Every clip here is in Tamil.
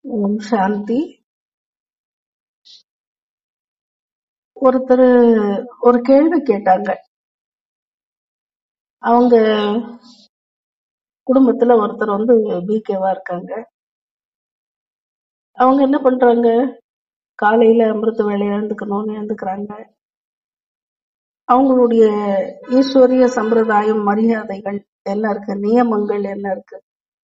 ஓம் சாந்தி ஒருத்தர் ஒரு கேள்வி கேட்டாங்க அவங்க குடும்பத்துல ஒருத்தர் வந்து பிகேவா இருக்காங்க அவங்க என்ன பண்றாங்க காலையில அமிர்த வேலை எழுந்துக்கணும்னு எழுந்துக்கிறாங்க அவங்களுடைய ஈஸ்வரிய சம்பிரதாயம் மரியாதைகள் என்ன இருக்கு நியமங்கள் என்ன இருக்கு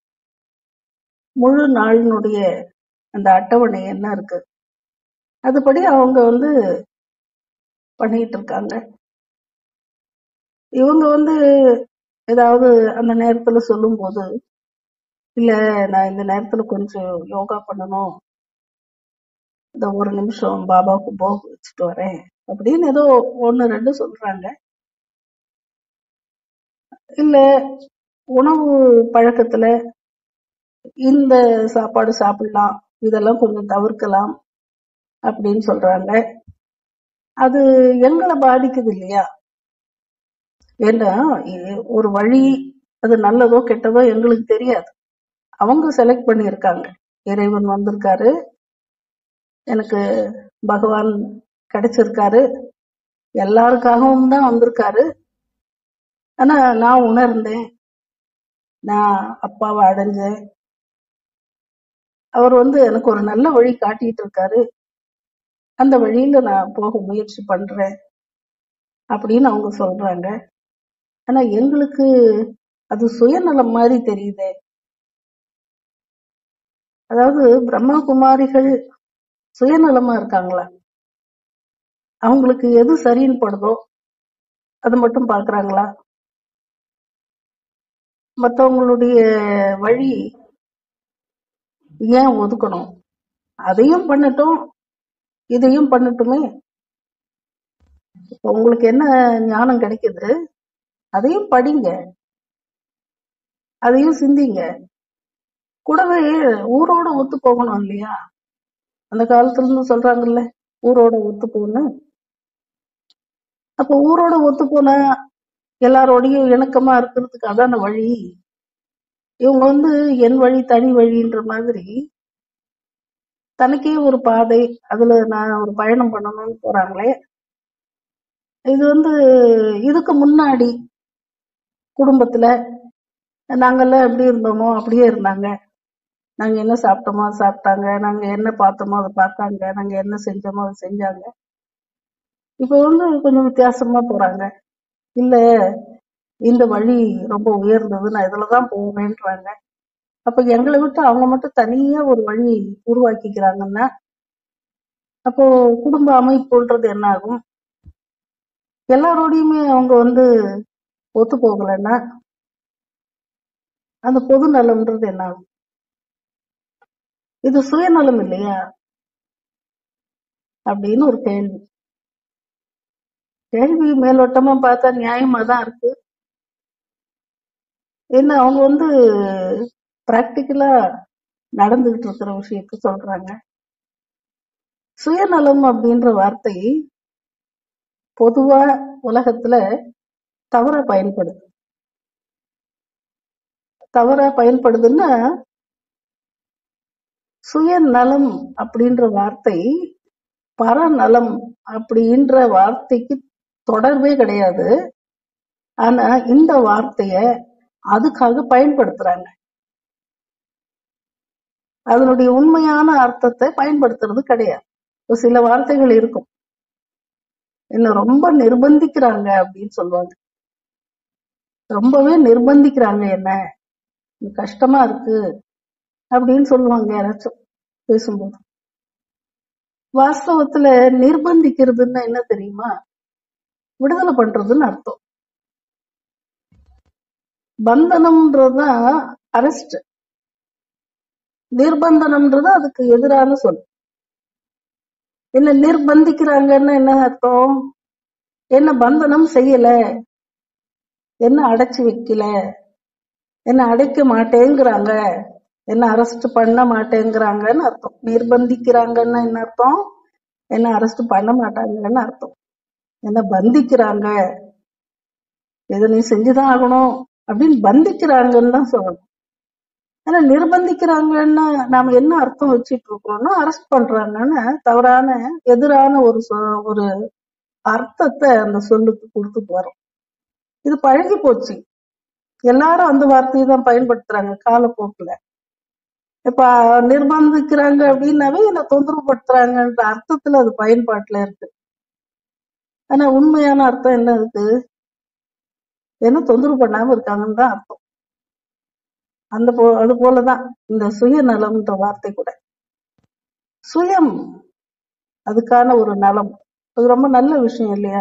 முழு நாளினுடைய அந்த அட்டவணை என்ன இருக்கு அதுபடி அவங்க வந்து பண்ணிட்டு இருக்காங்க இவங்க வந்து ஏதாவது அந்த நேரத்துல சொல்லும்போது இல்ல நான் இந்த நேரத்துல கொஞ்சம் யோகா பண்ணணும் இந்த ஒரு நிமிஷம் பாபாவுக்கு போக வச்சுட்டு வரேன் அப்படின்னு ஏதோ ஒண்ணு ரெண்டு சொல்றாங்க இல்ல உணவு பழக்கத்துல இந்த சாப்பாடு சாப்பிடலாம் இதெல்லாம் கொஞ்சம் தவிர்க்கலாம் அப்படின்னு சொல்றாங்க அது எங்களை பாதிக்குது இல்லையா ஏன்னா இ- ஒரு வழி அது நல்லதோ கெட்டதோ எங்களுக்கு தெரியாது அவங்க செலக்ட் பண்ணியிருக்காங்க இறைவன் வந்திருக்காரு எனக்கு பகவான் கிடைச்சிருக்காரு எல்லாருக்காகவும் தான் வந்திருக்காரு ஆனா நான் உணர்ந்தேன் நான் அப்பாவை அடைஞ்சேன் அவர் வந்து எனக்கு ஒரு நல்ல வழி காட்டிட்டு இருக்காரு அந்த வழியில நான் போக முயற்சி பண்றேன் அப்படின்னு அவங்க சொல்றாங்க ஆனா எங்களுக்கு அது சுயநலம் மாதிரி தெரியுதே அதாவது பிரம்மா குமாரிகள் சுயநலமா இருக்காங்களா அவங்களுக்கு எது சரின்னு படுதோ அது மட்டும் பாக்குறாங்களா மத்தவங்களுடைய வழி ஏன் ஒதுக்கணும் அதையும் பண்ணட்டும் இதையும் பண்ணட்டுமே இப்ப உங்களுக்கு என்ன ஞானம் கிடைக்குது அதையும் படிங்க அதையும் சிந்திங்க கூடவே ஊரோட ஒத்து போகணும் இல்லையா அந்த காலத்துல இருந்து சொல்றாங்கல்ல ஊரோட ஒத்து போகணும் அப்ப ஊரோட ஒத்து போனா எல்லாரோடையும் இணக்கமா இருக்கிறதுக்கு அதான வழி இவங்க வந்து என் வழி தனி வழின்ற மாதிரி தனக்கே ஒரு பாதை அதுல நான் ஒரு பயணம் பண்ணணும்னு போறாங்களே இது வந்து இதுக்கு முன்னாடி குடும்பத்துல நாங்கெல்லாம் எப்படி இருந்தோமோ அப்படியே இருந்தாங்க நாங்க என்ன சாப்பிட்டோமோ அதை சாப்பிட்டாங்க நாங்க என்ன பார்த்தோமோ அதை பார்த்தாங்க நாங்க என்ன செஞ்சோமோ அதை செஞ்சாங்க இப்ப வந்து கொஞ்சம் வித்தியாசமா போறாங்க இல்ல இந்த வழி ரொம்ப உயர்ந்தது நான் இதுலதான் போவேன்றாங்க அப்ப எங்களை விட்டு அவங்க மட்டும் தனியா ஒரு வழி உருவாக்கிக்கிறாங்கன்னா அப்போ குடும்ப அமைப்புன்றது என்ன ஆகும் எல்லாரோடையுமே அவங்க வந்து ஒத்து போகலைன்னா அந்த பொது நலம்ன்றது என்ன ஆகும் இது சுயநலம் இல்லையா அப்படின்னு ஒரு கேள்வி கேள்வி மேலோட்டமா பார்த்தா நியாயமா தான் இருக்கு என்ன அவங்க வந்து பிராக்டிக்கலா நடந்துகிட்டு இருக்கிற விஷயத்த சொல்றாங்க சுயநலம் அப்படின்ற வார்த்தை பொதுவா உலகத்துல தவறா பயன்படுது தவறா பயன்படுதுன்னா சுயநலம் அப்படின்ற வார்த்தை பரநலம் அப்படின்ற வார்த்தைக்கு தொடர்பே கிடையாது ஆனா இந்த வார்த்தைய அதுக்காக பயன்படுத்துறாங்க அதனுடைய உண்மையான அர்த்தத்தை பயன்படுத்துறது கிடையாது ஒரு சில வார்த்தைகள் இருக்கும் என்ன ரொம்ப நிர்பந்திக்கிறாங்க அப்படின்னு சொல்லுவாங்க ரொம்பவே நிர்பந்திக்கிறாங்க என்ன இது கஷ்டமா இருக்கு அப்படின்னு சொல்லுவாங்க யாராச்சும் பேசும்போது வாஸ்தவத்துல நிர்பந்திக்கிறதுன்னா என்ன தெரியுமா விடுதலை பண்றதுன்னு அர்த்தம் பந்தனம்ன்றதுதான் அரெஸ்ட் நிர்பந்தனம்ன்றது அதுக்கு எதிரான சொல் என்ன நிர்பந்திக்கிறாங்கன்னா என்ன அர்த்தம் என்ன பந்தனம் செய்யல என்ன அடைச்சு வைக்கல என்ன அடைக்க மாட்டேங்கிறாங்க என்ன அரெஸ்ட் பண்ண மாட்டேங்கிறாங்கன்னு அர்த்தம் நிர்பந்திக்கிறாங்கன்னா என்ன அர்த்தம் என்ன அரெஸ்ட் பண்ண மாட்டாங்கன்னு அர்த்தம் என்ன பந்திக்கிறாங்க இதை நீ செஞ்சுதான் ஆகணும் அப்படின்னு பந்திக்கிறாங்கன்னு தான் சொல்லணும் ஆனா நிர்பந்திக்கிறாங்கன்னா நாம என்ன அர்த்தம் வச்சிட்டு இருக்கோம்னா அரெஸ்ட் பண்றாங்கன்னு தவறான எதிரான ஒரு சொ- ஒரு அர்த்தத்தை அந்த சொல்லுக்கு கொடுத்துட்டு வரோம் இது பழகி போச்சு எல்லாரும் அந்த வார்த்தையை தான் பயன்படுத்துறாங்க காலப்போக்குல இப்ப நிர்பந்திக்கிறாங்க அப்படின்னாவே என்ன தொந்தரவு படுத்துறாங்கன்ற அர்த்தத்துல அது பயன்பாட்டுல இருக்கு ஆனா உண்மையான அர்த்தம் என்ன இருக்கு என்ன தொந்தரவு பண்ணாம இருக்காங்கன்னு தான் அர்த்தம் அந்த போ அது போலதான் இந்த சுயநலம்ன்ற வார்த்தை கூட சுயம் அதுக்கான ஒரு நலம் அது ரொம்ப நல்ல விஷயம் இல்லையா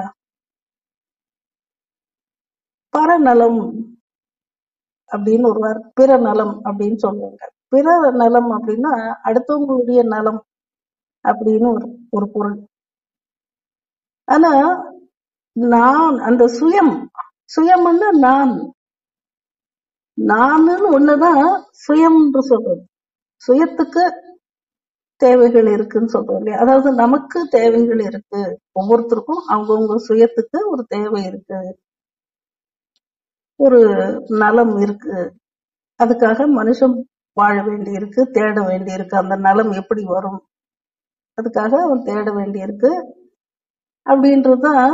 பரநலம் அப்படின்னு ஒரு வார்த்தை பிற நலம் அப்படின்னு சொல்லுவாங்க பிற நலம் அப்படின்னா அடுத்தவங்களுடைய நலம் அப்படின்னு ஒரு ஒரு பொருள் ஆனா நான் அந்த சுயம் சுயம்னா நான் நானுன்னு ஒண்ணுதான் சுயம்ன்று சொல்றது சுயத்துக்கு தேவைகள் இருக்குன்னு சொல்றோம் இல்லையா அதாவது நமக்கு தேவைகள் இருக்கு ஒவ்வொருத்தருக்கும் அவங்கவுங்க சுயத்துக்கு ஒரு தேவை இருக்கு ஒரு நலம் இருக்கு அதுக்காக மனுஷன் வாழ வேண்டி இருக்கு தேட வேண்டி இருக்கு அந்த நலம் எப்படி வரும் அதுக்காக அவன் தேட வேண்டி இருக்கு அப்படின்றதுதான்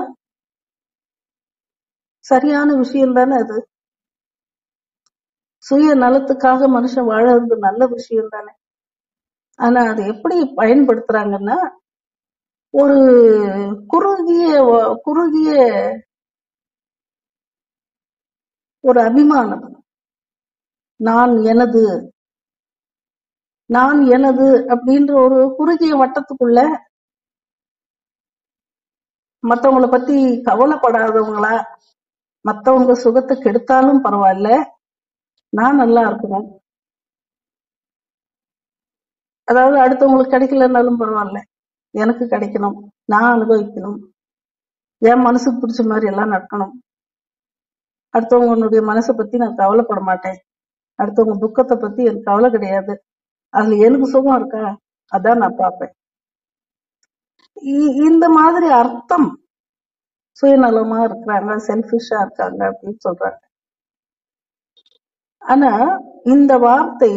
சரியான விஷயம் தானே அது சுய நலத்துக்காக மனுஷன் வாழறது நல்ல விஷயம் தானே ஆனா அதை எப்படி பயன்படுத்துறாங்கன்னா ஒரு குறுகிய வ- குறுகிய ஒரு அபிமானம் நான் எனது நான் எனது அப்படின்ற ஒரு குறுகிய வட்டத்துக்குள்ள மத்தவங்கள பத்தி கவலைப்படாதவங்களா மத்தவங்க சுகத்தை கெடுத்தாலும் பரவாயில்ல நான் நல்லா இருக்கணும் அதாவது அடுத்தவங்களுக்கு கிடைக்கலனாலும் பரவாயில்ல எனக்கு கிடைக்கணும் நான் அனுபவிக்கணும் என் மனசுக்கு பிடிச்ச மாதிரி எல்லாம் நடக்கணும் அடுத்தவங்களுடைய மனசை பத்தி நான் கவலைப்பட மாட்டேன் அடுத்தவங்க துக்கத்தை பத்தி எனக்கு கவலை கிடையாது அதுல எனக்கு சுகம் இருக்கா அதான் நான் பார்ப்பேன் இ- இந்த மாதிரி அர்த்தம் சுயநலமா இருக்கிறாங்க செல்ஃபிஷா இருக்காங்க அப்படின்னு சொல்றாங்க ஆனா இந்த வார்த்தை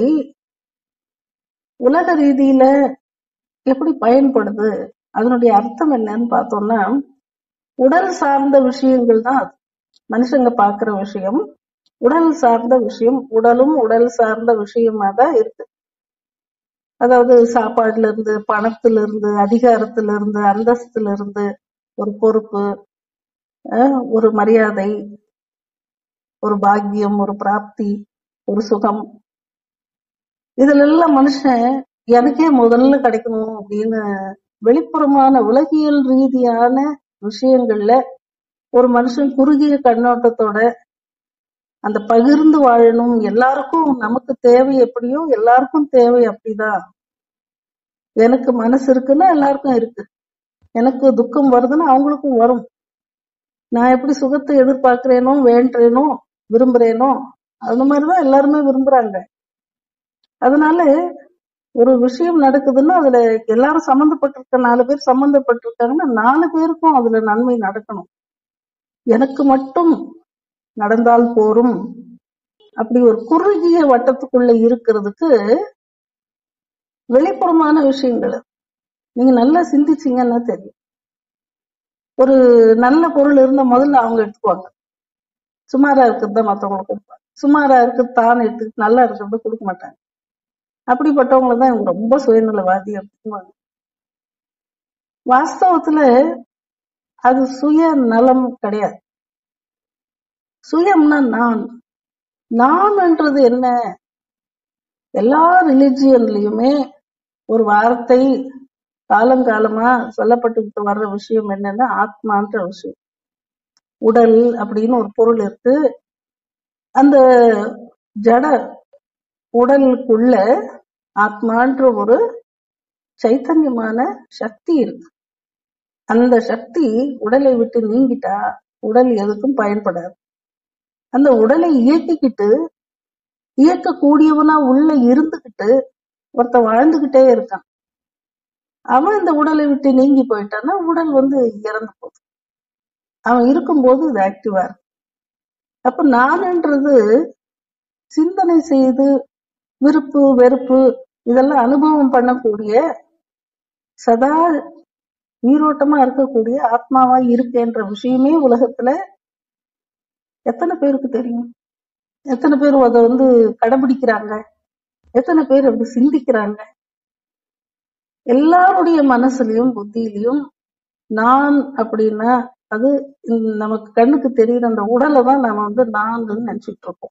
உலக ரீதியில எப்படி பயன்படுது அதனுடைய அர்த்தம் என்னன்னு பார்த்தோம்னா உடல் சார்ந்த விஷயங்கள் தான் அது மனுஷங்க பார்க்கிற விஷயம் உடல் சார்ந்த விஷயம் உடலும் உடல் சார்ந்த விஷயமா தான் இருக்கு அதாவது சாப்பாடுல இருந்து பணத்துல இருந்து அதிகாரத்துல இருந்து அந்தஸ்துல இருந்து ஒரு பொறுப்பு அஹ் ஒரு மரியாதை ஒரு பாக்கியம் ஒரு பிராப்தி ஒரு சுகம் இதுல எல்லாம் மனுஷன் எனக்கே முதல்ல கிடைக்கணும் அப்படின்னு வெளிப்புறமான உலகியல் ரீதியான விஷயங்கள்ல ஒரு மனுஷன் குறுகிய கண்ணோட்டத்தோட அந்த பகிர்ந்து வாழணும் எல்லாருக்கும் நமக்கு தேவை எப்படியோ எல்லாருக்கும் தேவை அப்படிதான் எனக்கு மனசு இருக்குன்னா எல்லாருக்கும் இருக்கு எனக்கு துக்கம் வருதுன்னா அவங்களுக்கும் வரும் நான் எப்படி சுகத்தை எதிர்பார்க்கிறேனோ வேண்டேனோ விரும்புறேனோ அந்த மாதிரிதான் எல்லாருமே விரும்புறாங்க அதனால ஒரு விஷயம் நடக்குதுன்னா அதுல எல்லாரும் சம்மந்தப்பட்டிருக்க நாலு பேர் சம்மந்தப்பட்டிருக்காங்கன்னா நாலு பேருக்கும் அதுல நன்மை நடக்கணும் எனக்கு மட்டும் நடந்தால் போரும் அப்படி ஒரு குறுகிய வட்டத்துக்குள்ள இருக்கிறதுக்கு வெளிப்புறமான விஷயங்கள் நீங்க நல்லா சிந்திச்சீங்கன்னா தெரியும் ஒரு நல்ல பொருள் இருந்தா முதல்ல அவங்க எடுத்துக்குவாங்க சுமாரா இருக்கிறது தான் மத்தவங்களுக்கு கொடுப்பாங்க சுமாரா இருக்கிறது தான் எடுத்து நல்லா இருக்கிறது கொடுக்க மாட்டாங்க அப்படிப்பட்டவங்களை தான் இவங்க ரொம்ப சுயநலவாதி அப்படிங்குவாங்க வாஸ்தவத்துல அது சுய நலம் கிடையாது சுயம்னா நான் நான்ன்றது என்ன எல்லா ரிலிஜியன்லயுமே ஒரு வார்த்தை காலங்காலமா சொல்லப்பட்டுக்கிட்டு வர்ற விஷயம் என்னன்னா ஆத்மான்ற விஷயம் உடல் அப்படின்னு ஒரு பொருள் இருக்கு அந்த ஜட உடலுக்குள்ள ஆத்மான்ற ஒரு சைத்தன்யமான சக்தி இருக்கு அந்த சக்தி உடலை விட்டு நீங்கிட்டா உடல் எதுக்கும் பயன்படாது அந்த உடலை இயக்கிக்கிட்டு இயக்கக்கூடியவனா உள்ள இருந்துகிட்டு ஒருத்தன் வாழ்ந்துகிட்டே இருக்கான் அவன் இந்த உடலை விட்டு நீங்கி போயிட்டான்னா உடல் வந்து இறந்து போகுது அவன் இருக்கும்போது இது ஆக்டிவா இருக்கு அப்ப நான்ன்றது சிந்தனை செய்து விருப்பு வெறுப்பு இதெல்லாம் அனுபவம் பண்ணக்கூடிய சதா உயிரோட்டமா இருக்கக்கூடிய ஆத்மாவா இருக்கேன்ற விஷயமே உலகத்துல எத்தனை பேருக்கு தெரியும் எத்தனை பேர் அதை வந்து கடைபிடிக்கிறாங்க எத்தனை பேர் அப்படி சிந்திக்கிறாங்க எல்லாருடைய மனசுலயும் புத்தியிலையும் நான் அப்படின்னா அது இந்த நமக்கு கண்ணுக்கு தெரியுற அந்த உடலை தான் நாம வந்து நான்னு நினைச்சிட்டு இருக்கோம்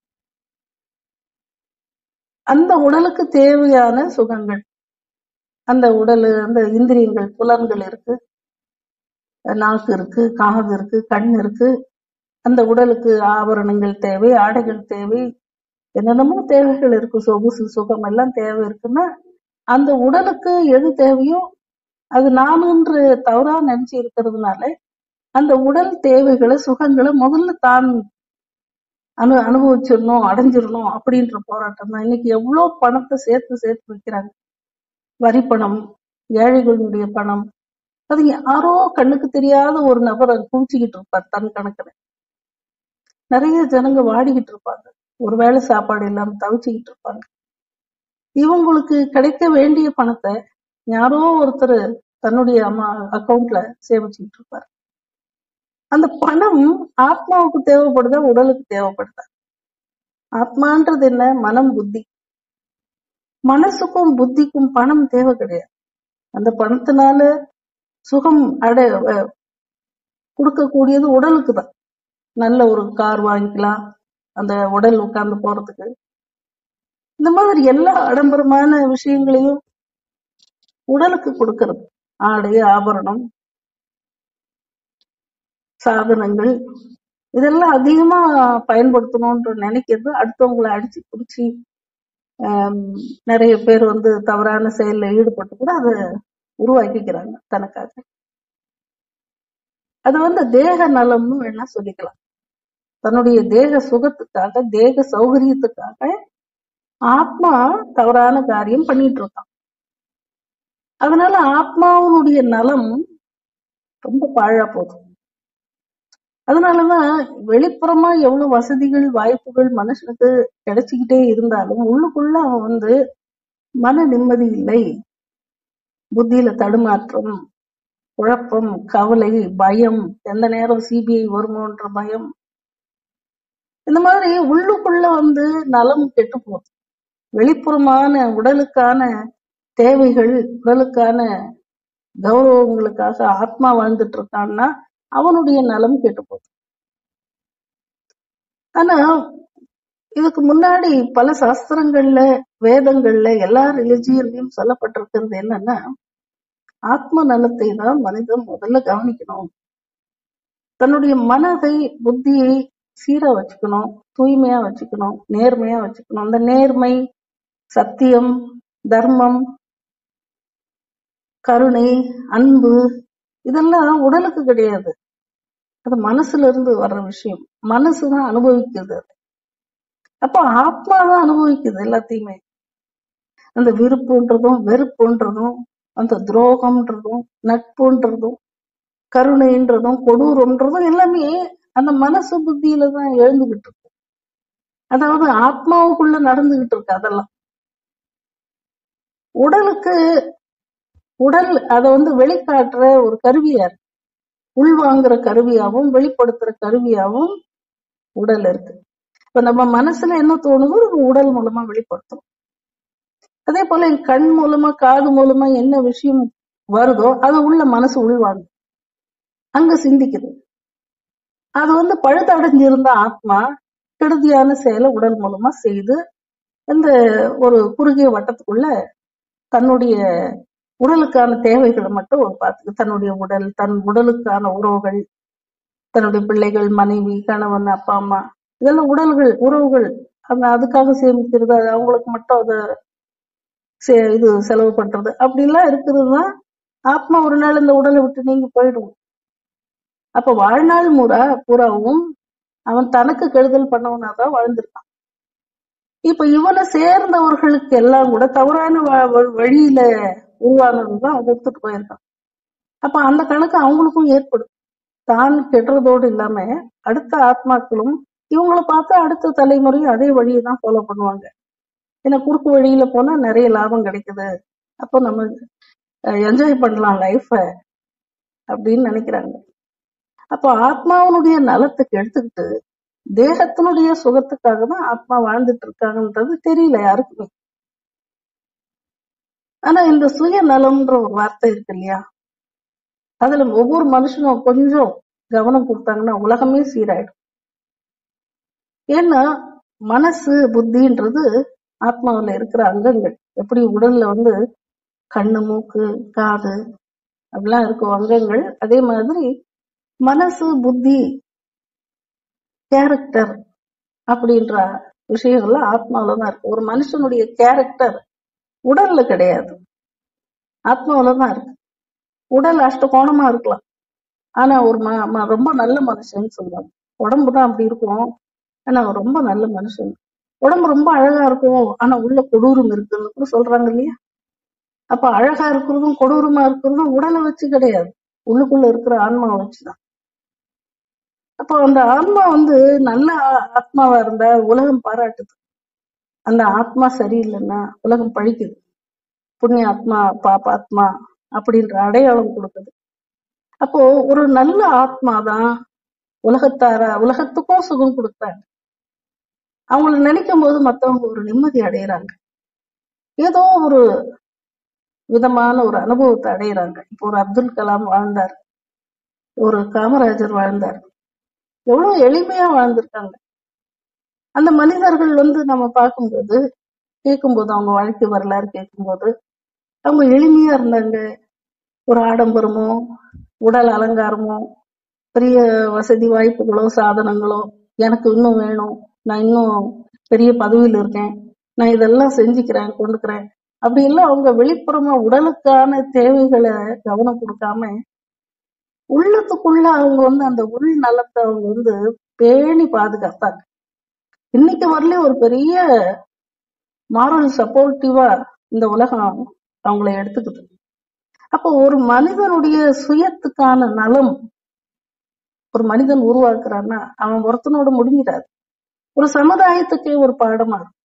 அந்த உடலுக்கு தேவையான சுகங்கள் அந்த உடல் அந்த இந்திரியங்கள் புலன்கள் இருக்கு நாக்கு இருக்கு காது இருக்கு கண் இருக்கு அந்த உடலுக்கு ஆபரணங்கள் தேவை ஆடைகள் தேவை என்னென்னமோ தேவைகள் இருக்கு சொகுசு சுகம் எல்லாம் தேவை இருக்குன்னா அந்த உடலுக்கு எது தேவையோ அது நானுன்ற தவறா நினைச்சு இருக்கிறதுனால அந்த உடல் தேவைகளை சுகங்களை முதல்ல தான் அனு அனுபவிச்சிடணும் அடைஞ்சிடணும் அப்படின்ற போராட்டம் தான் இன்னைக்கு எவ்வளவு பணத்தை சேர்த்து சேர்த்து வைக்கிறாங்க வரி பணம் ஏழைகளுடைய பணம் அது யாரோ கண்ணுக்கு தெரியாத ஒரு நபர் அது குவிச்சுக்கிட்டு இருப்பார் தன் கணக்குல நிறைய ஜனங்க வாடிக்கிட்டு இருப்பாங்க ஒருவேளை சாப்பாடு இல்லாம தவிச்சுக்கிட்டு இருப்பாங்க இவங்களுக்கு கிடைக்க வேண்டிய பணத்தை யாரோ ஒருத்தர் தன்னுடைய அம்மா அக்கவுண்ட்ல சேமிச்சுக்கிட்டு இருப்பாரு அந்த பணம் ஆத்மாவுக்கு தேவைப்படுதா உடலுக்கு தேவைப்படுதா ஆத்மான்றது என்ன மனம் புத்தி மனசுக்கும் புத்திக்கும் பணம் தேவை கிடையாது அந்த பணத்தினால சுகம் அடை அஹ் கொடுக்கக்கூடியது உடலுக்கு தான் நல்ல ஒரு கார் வாங்கிக்கலாம் அந்த உடல் உட்கார்ந்து போறதுக்கு இந்த மாதிரி எல்லா ஆடம்பரமான விஷயங்களையும் உடலுக்கு கொடுக்கறது ஆடை ஆபரணம் சாதனங்கள் இதெல்லாம் அதிகமா பயன்படுத்தணும்ன்ற நினைக்கிறது அடுத்தவங்களை அடிச்சு பிடிச்சி நிறைய பேர் வந்து தவறான செயல்ல ஈடுபட்டு கூட அதை உருவாக்கிக்கிறாங்க தனக்காக அது வந்து தேக நலம்னு வேணா சொல்லிக்கலாம் தன்னுடைய தேக சுகத்துக்காக தேக சௌகரியத்துக்காக ஆத்மா தவறான காரியம் பண்ணிட்டு இருக்கான் அதனால ஆத்மாவினுடைய நலம் ரொம்ப பாழா போகுது அதனாலதான் வெளிப்புறமா எவ்வளவு வசதிகள் வாய்ப்புகள் மனுஷனுக்கு கிடைச்சிக்கிட்டே இருந்தாலும் உள்ளுக்குள்ள அவன் வந்து மன நிம்மதி இல்லை புத்தியில தடுமாற்றம் குழப்பம் கவலை பயம் எந்த நேரம் சிபிஐ வருமோன்ற பயம் இந்த மாதிரி உள்ளுக்குள்ள வந்து நலம் கெட்டு போகுது வெளிப்புறமான உடலுக்கான தேவைகள் உடலுக்கான கௌரவங்களுக்காக ஆத்மா வாழ்ந்துட்டு இருக்கான்னா அவனுடைய நலம் கெட்டு போகுது ஆனா இதுக்கு முன்னாடி பல சாஸ்திரங்கள்ல வேதங்கள்ல எல்லா ரிலிஜியன்லயும் சொல்லப்பட்டிருக்கிறது என்னன்னா ஆத்ம நலத்தை தான் மனிதன் முதல்ல கவனிக்கணும் தன்னுடைய மனதை புத்தியை சீரா வச்சுக்கணும் தூய்மையா வச்சுக்கணும் நேர்மையா வச்சுக்கணும் அந்த நேர்மை சத்தியம் தர்மம் கருணை அன்பு இதெல்லாம் உடலுக்கு கிடையாது அது மனசுல இருந்து வர்ற விஷயம் மனசுதான் அனுபவிக்குது அது அப்போ ஆத்மா தான் அனுபவிக்குது எல்லாத்தையுமே அந்த விருப்புன்றதும் வெறுப்புன்றதும் அந்த துரோகம்ன்றதும் நட்புன்றதும் கருணைன்றதும் கொடூரம்ன்றதும் எல்லாமே அந்த மனசு புத்தியில தான் எழுந்துகிட்டு இருக்கு அதாவது ஆத்மாவுக்குள்ள நடந்துகிட்டு இருக்கு அதெல்லாம் உடலுக்கு உடல் அதை வந்து வெளிக்காட்டுற ஒரு கருவியா இருக்கு உள்வாங்குற கருவியாவும் வெளிப்படுத்துற கருவியாவும் உடல் இருக்கு இப்ப நம்ம மனசுல என்ன தோணுதோ அது உடல் மூலமா வெளிப்படுத்தும் அதே போல என் கண் மூலமா காது மூலமா என்ன விஷயம் வருதோ அது உள்ள மனசு உள்வாங்க அங்க சிந்திக்குது அது வந்து பழுதடைஞ்சிருந்த ஆத்மா கெடுதியான செயலை உடல் மூலமா செய்து இந்த ஒரு குறுகிய வட்டத்துக்குள்ள தன்னுடைய உடலுக்கான தேவைகளை மட்டும் பார்த்து தன்னுடைய உடல் தன் உடலுக்கான உறவுகள் தன்னுடைய பிள்ளைகள் மனைவி கணவன் அப்பா அம்மா இதெல்லாம் உடல்கள் உறவுகள் அந்த அதுக்காக சேமிக்கிறது அது அவங்களுக்கு மட்டும் அதை சே- இது செலவு பண்றது அப்படிலாம் இருக்கிறது தான் ஆத்மா ஒரு நாள் இந்த உடலை விட்டு நீங்கி போயிடும் அப்ப வாழ்நாள் முறை பூராவும் அவன் தனக்கு கெடுதல் பண்ணவனா தான் வாழ்ந்திருக்கான் இப்ப இவனை சேர்ந்தவர்களுக்கு எல்லாம் கூட தவறான வ- வ- வழியில உருவானதுதான் அவன் கொடுத்துட்டு போயிருக்கான் அப்ப அந்த கணக்கு அவங்களுக்கும் ஏற்படும் தான் கெடுறதோடு இல்லாம அடுத்த ஆத்மாக்களும் இவங்கள பார்த்து அடுத்த தலைமுறையும் அதே வழியை தான் ஃபாலோ பண்ணுவாங்க ஏன்னா குறுக்கு வழியில போனா நிறைய லாபம் கிடைக்குது அப்போ நம்ம என்ஜாய் பண்ணலாம் லைஃப அப்படின்னு நினைக்கிறாங்க அப்போ ஆத்மாவனுடைய நலத்துக்கு எடுத்துக்கிட்டு தேகத்தினுடைய சுகத்துக்காக தான் ஆத்மா வாழ்ந்துட்டு இருக்காங்கன்றது தெரியல யாருக்குமே ஆனா இந்த சுயநலம்ன்ற ஒரு வார்த்தை இருக்கு இல்லையா அதுல ஒவ்வொரு மனுஷனும் கொஞ்சம் கவனம் கொடுத்தாங்கன்னா உலகமே சீராயிடும் ஏன்னா மனசு புத்தின்றது ஆத்மாவுல இருக்கிற அங்கங்கள் எப்படி உடல்ல வந்து கண்ணு மூக்கு காது அப்படிலாம் இருக்கும் அங்கங்கள் அதே மாதிரி மனசு புத்தி கேரக்டர் அப்படின்ற விஷயங்கள்ல ஆத்மாவில தான் இருக்கு ஒரு மனுஷனுடைய கேரக்டர் உடல்ல கிடையாது ஆத்மாவில தான் இருக்கு உடல் அஷ்டகோணமா இருக்கலாம் ஆனா ஒரு ம- ம- ரொம்ப நல்ல மனுஷன் சொல்லுவாங்க உடம்பு தான் அப்படி இருக்கும் ஆனா அவர் ரொம்ப நல்ல மனுஷன் உடம்பு ரொம்ப அழகா இருக்கும் ஆனா உள்ள கொடூரம் இருக்குன்னு கூட சொல்றாங்க இல்லையா அப்ப அழகா இருக்கிறதும் கொடூரமா இருக்கிறதும் உடலை வச்சு கிடையாது உள்ளுக்குள்ள இருக்கிற ஆன்மாவை வச்சுதான் அப்போ அந்த ஆன்மா வந்து நல்ல ஆ- ஆத்மாவா இருந்தா உலகம் பாராட்டுது அந்த ஆத்மா சரியில்லைன்னா உலகம் பழிக்குது புண்ணிய ஆத்மா பாப்பாத்மா அப்படின்ற அடையாளம் கொடுக்குது அப்போ ஒரு நல்ல ஆத்மா தான் உலகத்தார உலகத்துக்கும் சுகம் கொடுக்குறாங்க அவங்கள நினைக்கும் போது மத்தவங்க ஒரு நிம்மதி அடையறாங்க ஏதோ ஒரு விதமான ஒரு அனுபவத்தை அடையறாங்க இப்போ ஒரு அப்துல் கலாம் வாழ்ந்தார் ஒரு காமராஜர் வாழ்ந்தார் எவ்வளவு எளிமையா வாழ்ந்திருக்காங்க அந்த மனிதர்கள் வந்து நம்ம பார்க்கும்போது கேட்கும்போது அவங்க வாழ்க்கை வரலாறு கேட்கும்போது அவங்க எளிமையா இருந்தாங்க ஒரு ஆடம்பரமோ உடல் அலங்காரமோ பெரிய வசதி வாய்ப்புகளோ சாதனங்களோ எனக்கு இன்னும் வேணும் நான் இன்னும் பெரிய பதவியில் இருக்கேன் நான் இதெல்லாம் செஞ்சுக்கிறேன் கொண்டுக்கிறேன் அப்படி எல்லாம் அவங்க வெளிப்புறமா உடலுக்கான தேவைகளை கவனம் கொடுக்காம உள்ளத்துக்குள்ள அவங்க வந்து அந்த உள் நலத்தை அவங்க வந்து பேணி பாதுகாத்தாங்க இன்னைக்கு வரலையும் ஒரு பெரிய மாரல் சப்போர்ட்டிவா இந்த உலகம் அவங்கள எடுத்துக்குது அப்போ ஒரு மனிதனுடைய சுயத்துக்கான நலம் ஒரு மனிதன் உருவாக்குறான்னா அவன் ஒருத்தனோட முடிஞ்சிடாது ஒரு சமுதாயத்துக்கே ஒரு பாடமா இருக்கும்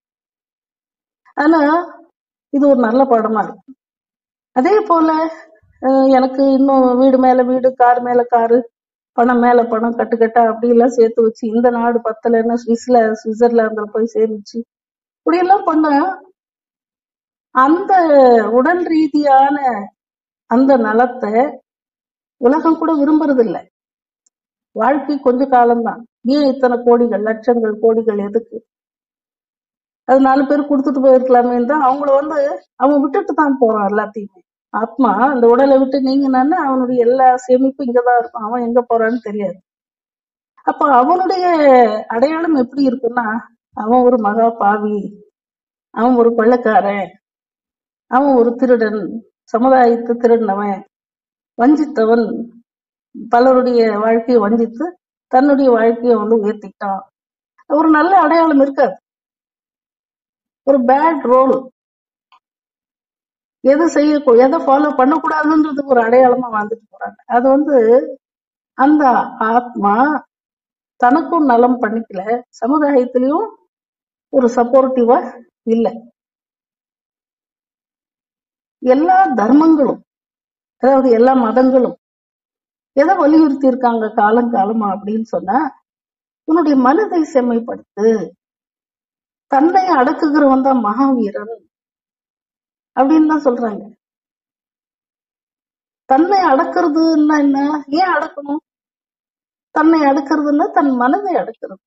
ஆனா இது ஒரு நல்ல பாடமா இருக்கும் அதே போல அஹ், எனக்கு இன்னும் வீடு மேல வீடு கார் மேல காரு பணம் மேல பணம் கட்டுக்கட்டா அப்படி எல்லாம் சேர்த்து வச்சு இந்த நாடு பத்தலைன்னா சுவிஸ்ல சுவிட்சர்லாந்துல போய் சேமிச்சு இப்படி எல்லாம் பண்ணா அந்த உடல் ரீதியான அந்த நலத்தை உலகம் கூட விரும்புறது இல்ல வாழ்க்கை கொஞ்ச காலம்தான் ஏன் இத்தனை கோடிகள் லட்சங்கள் கோடிகள் எதுக்கு அது நாலு பேர் கொடுத்துட்டு போயிருக்கலாமே தான் அவங்கள வந்து அவன் விட்டுட்டு தான் போறான் எல்லாத்தையுமே ஆத்மா அந்த உடலை விட்டு நீங்கினான்னா அவனுடைய எல்லா சேமிப்பும் இங்கதான் இருக்கும் அவன் எங்க போறான்னு தெரியாது அப்ப அவனுடைய அடையாளம் எப்படி இருக்குன்னா அவன் ஒரு மகா பாவி அவன் ஒரு கொள்ளைக்காரன் அவன் ஒரு திருடன் சமுதாயத்தை திருடினவன் வஞ்சித்தவன் பலருடைய வாழ்க்கையை வஞ்சித்து தன்னுடைய வாழ்க்கையை வந்து உயர்த்திட்டான் ஒரு நல்ல அடையாளம் இருக்காது ஒரு பேட் ரோல் எது செய்ய எதை ஃபாலோ பண்ணக்கூடாதுன்றதுக்கு ஒரு அடையாளமா வாழ்ந்துட்டு போறாங்க அது வந்து அந்த ஆத்மா தனக்கும் நலம் பண்ணிக்கல சமுதாயத்திலயும் ஒரு சப்போர்ட்டிவா இல்ல எல்லா தர்மங்களும் அதாவது எல்லா மதங்களும் எதை வலியுறுத்தி இருக்காங்க காலங்காலமா அப்படின்னு சொன்னா உன்னுடைய மனதை செம்மைப்படுத்து தன்னை அடக்குகிறவன் தான் மகாவீரன் அப்படின்னு தான் சொல்றாங்க தன்னை அடக்குறதுன்னா என்ன ஏன் அடக்கணும் தன்னை அடக்குறதுன்னா தன் மனதை அடக்குறது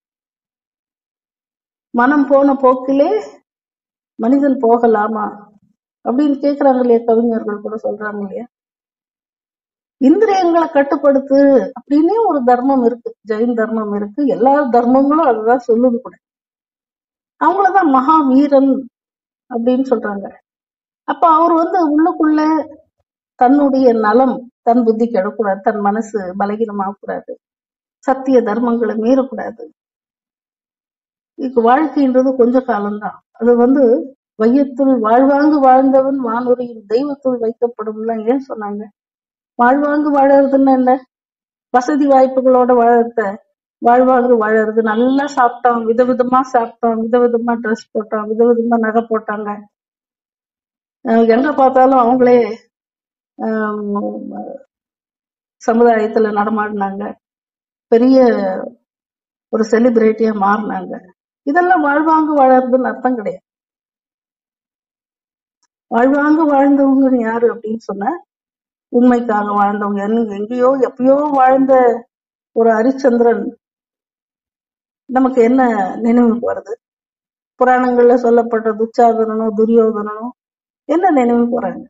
மனம் போன போக்கிலே மனிதன் போகலாமா அப்படின்னு கேக்குறாங்க இல்லையா கவிஞர்கள் கூட சொல்றாங்க இல்லையா இந்திரியங்களை கட்டுப்படுத்து அப்படின்னே ஒரு தர்மம் இருக்கு ஜெயின் தர்மம் இருக்கு எல்லா தர்மங்களும் அதுதான் சொல்லுது கூட அவங்களதான் மகாவீரன் அப்படின்னு சொல்றாங்க அப்ப அவர் வந்து உள்ளுக்குள்ள தன்னுடைய நலம் தன் புத்தி கெடக்கூடாது தன் மனசு பலகீனமாகக்கூடாது சத்திய தர்மங்களை மீறக்கூடாது இதுக்கு வாழ்க்கைன்றது கொஞ்ச காலம்தான் அது வந்து வையத்துள் வாழ்வாங்கு வாழ்ந்தவன் வானுரையின் தெய்வத்துள் வைக்கப்படும்லாம் ஏன் சொன்னாங்க வாழ்வாங்கு வாழறதுன்னா என்ன வசதி வாய்ப்புகளோட வாழறத வாழ்வாங்கு வாழறது நல்லா சாப்பிட்டோம் விதவிதமா சாப்பிட்டோம் விதவிதமா ட்ரெஸ் போட்டோம் விதவிதமா நகை போட்டாங்க அஹ் எங்க பார்த்தாலும் அவங்களே ஆஹ் சமுதாயத்துல நடமாடினாங்க பெரிய ஒரு செலிபிரிட்டியா மாறினாங்க இதெல்லாம் வாழ்வாங்கு வாழறதுன்னு அர்த்தம் கிடையாது வாழ்வாங்கு வாழ்ந்தவங்க யாரு அப்படின்னு சொன்னா உண்மைக்காக வாழ்ந்தவங்க எங்க- எங்கேயோ எப்பயோ வாழ்ந்த ஒரு ஹரிச்சந்திரன் நமக்கு என்ன நினைவுக்கு வருது புராணங்கள்ல சொல்லப்பட்ட துச்சாதனனும் துரியோதனனும் என்ன நினைவுக்கு வராங்க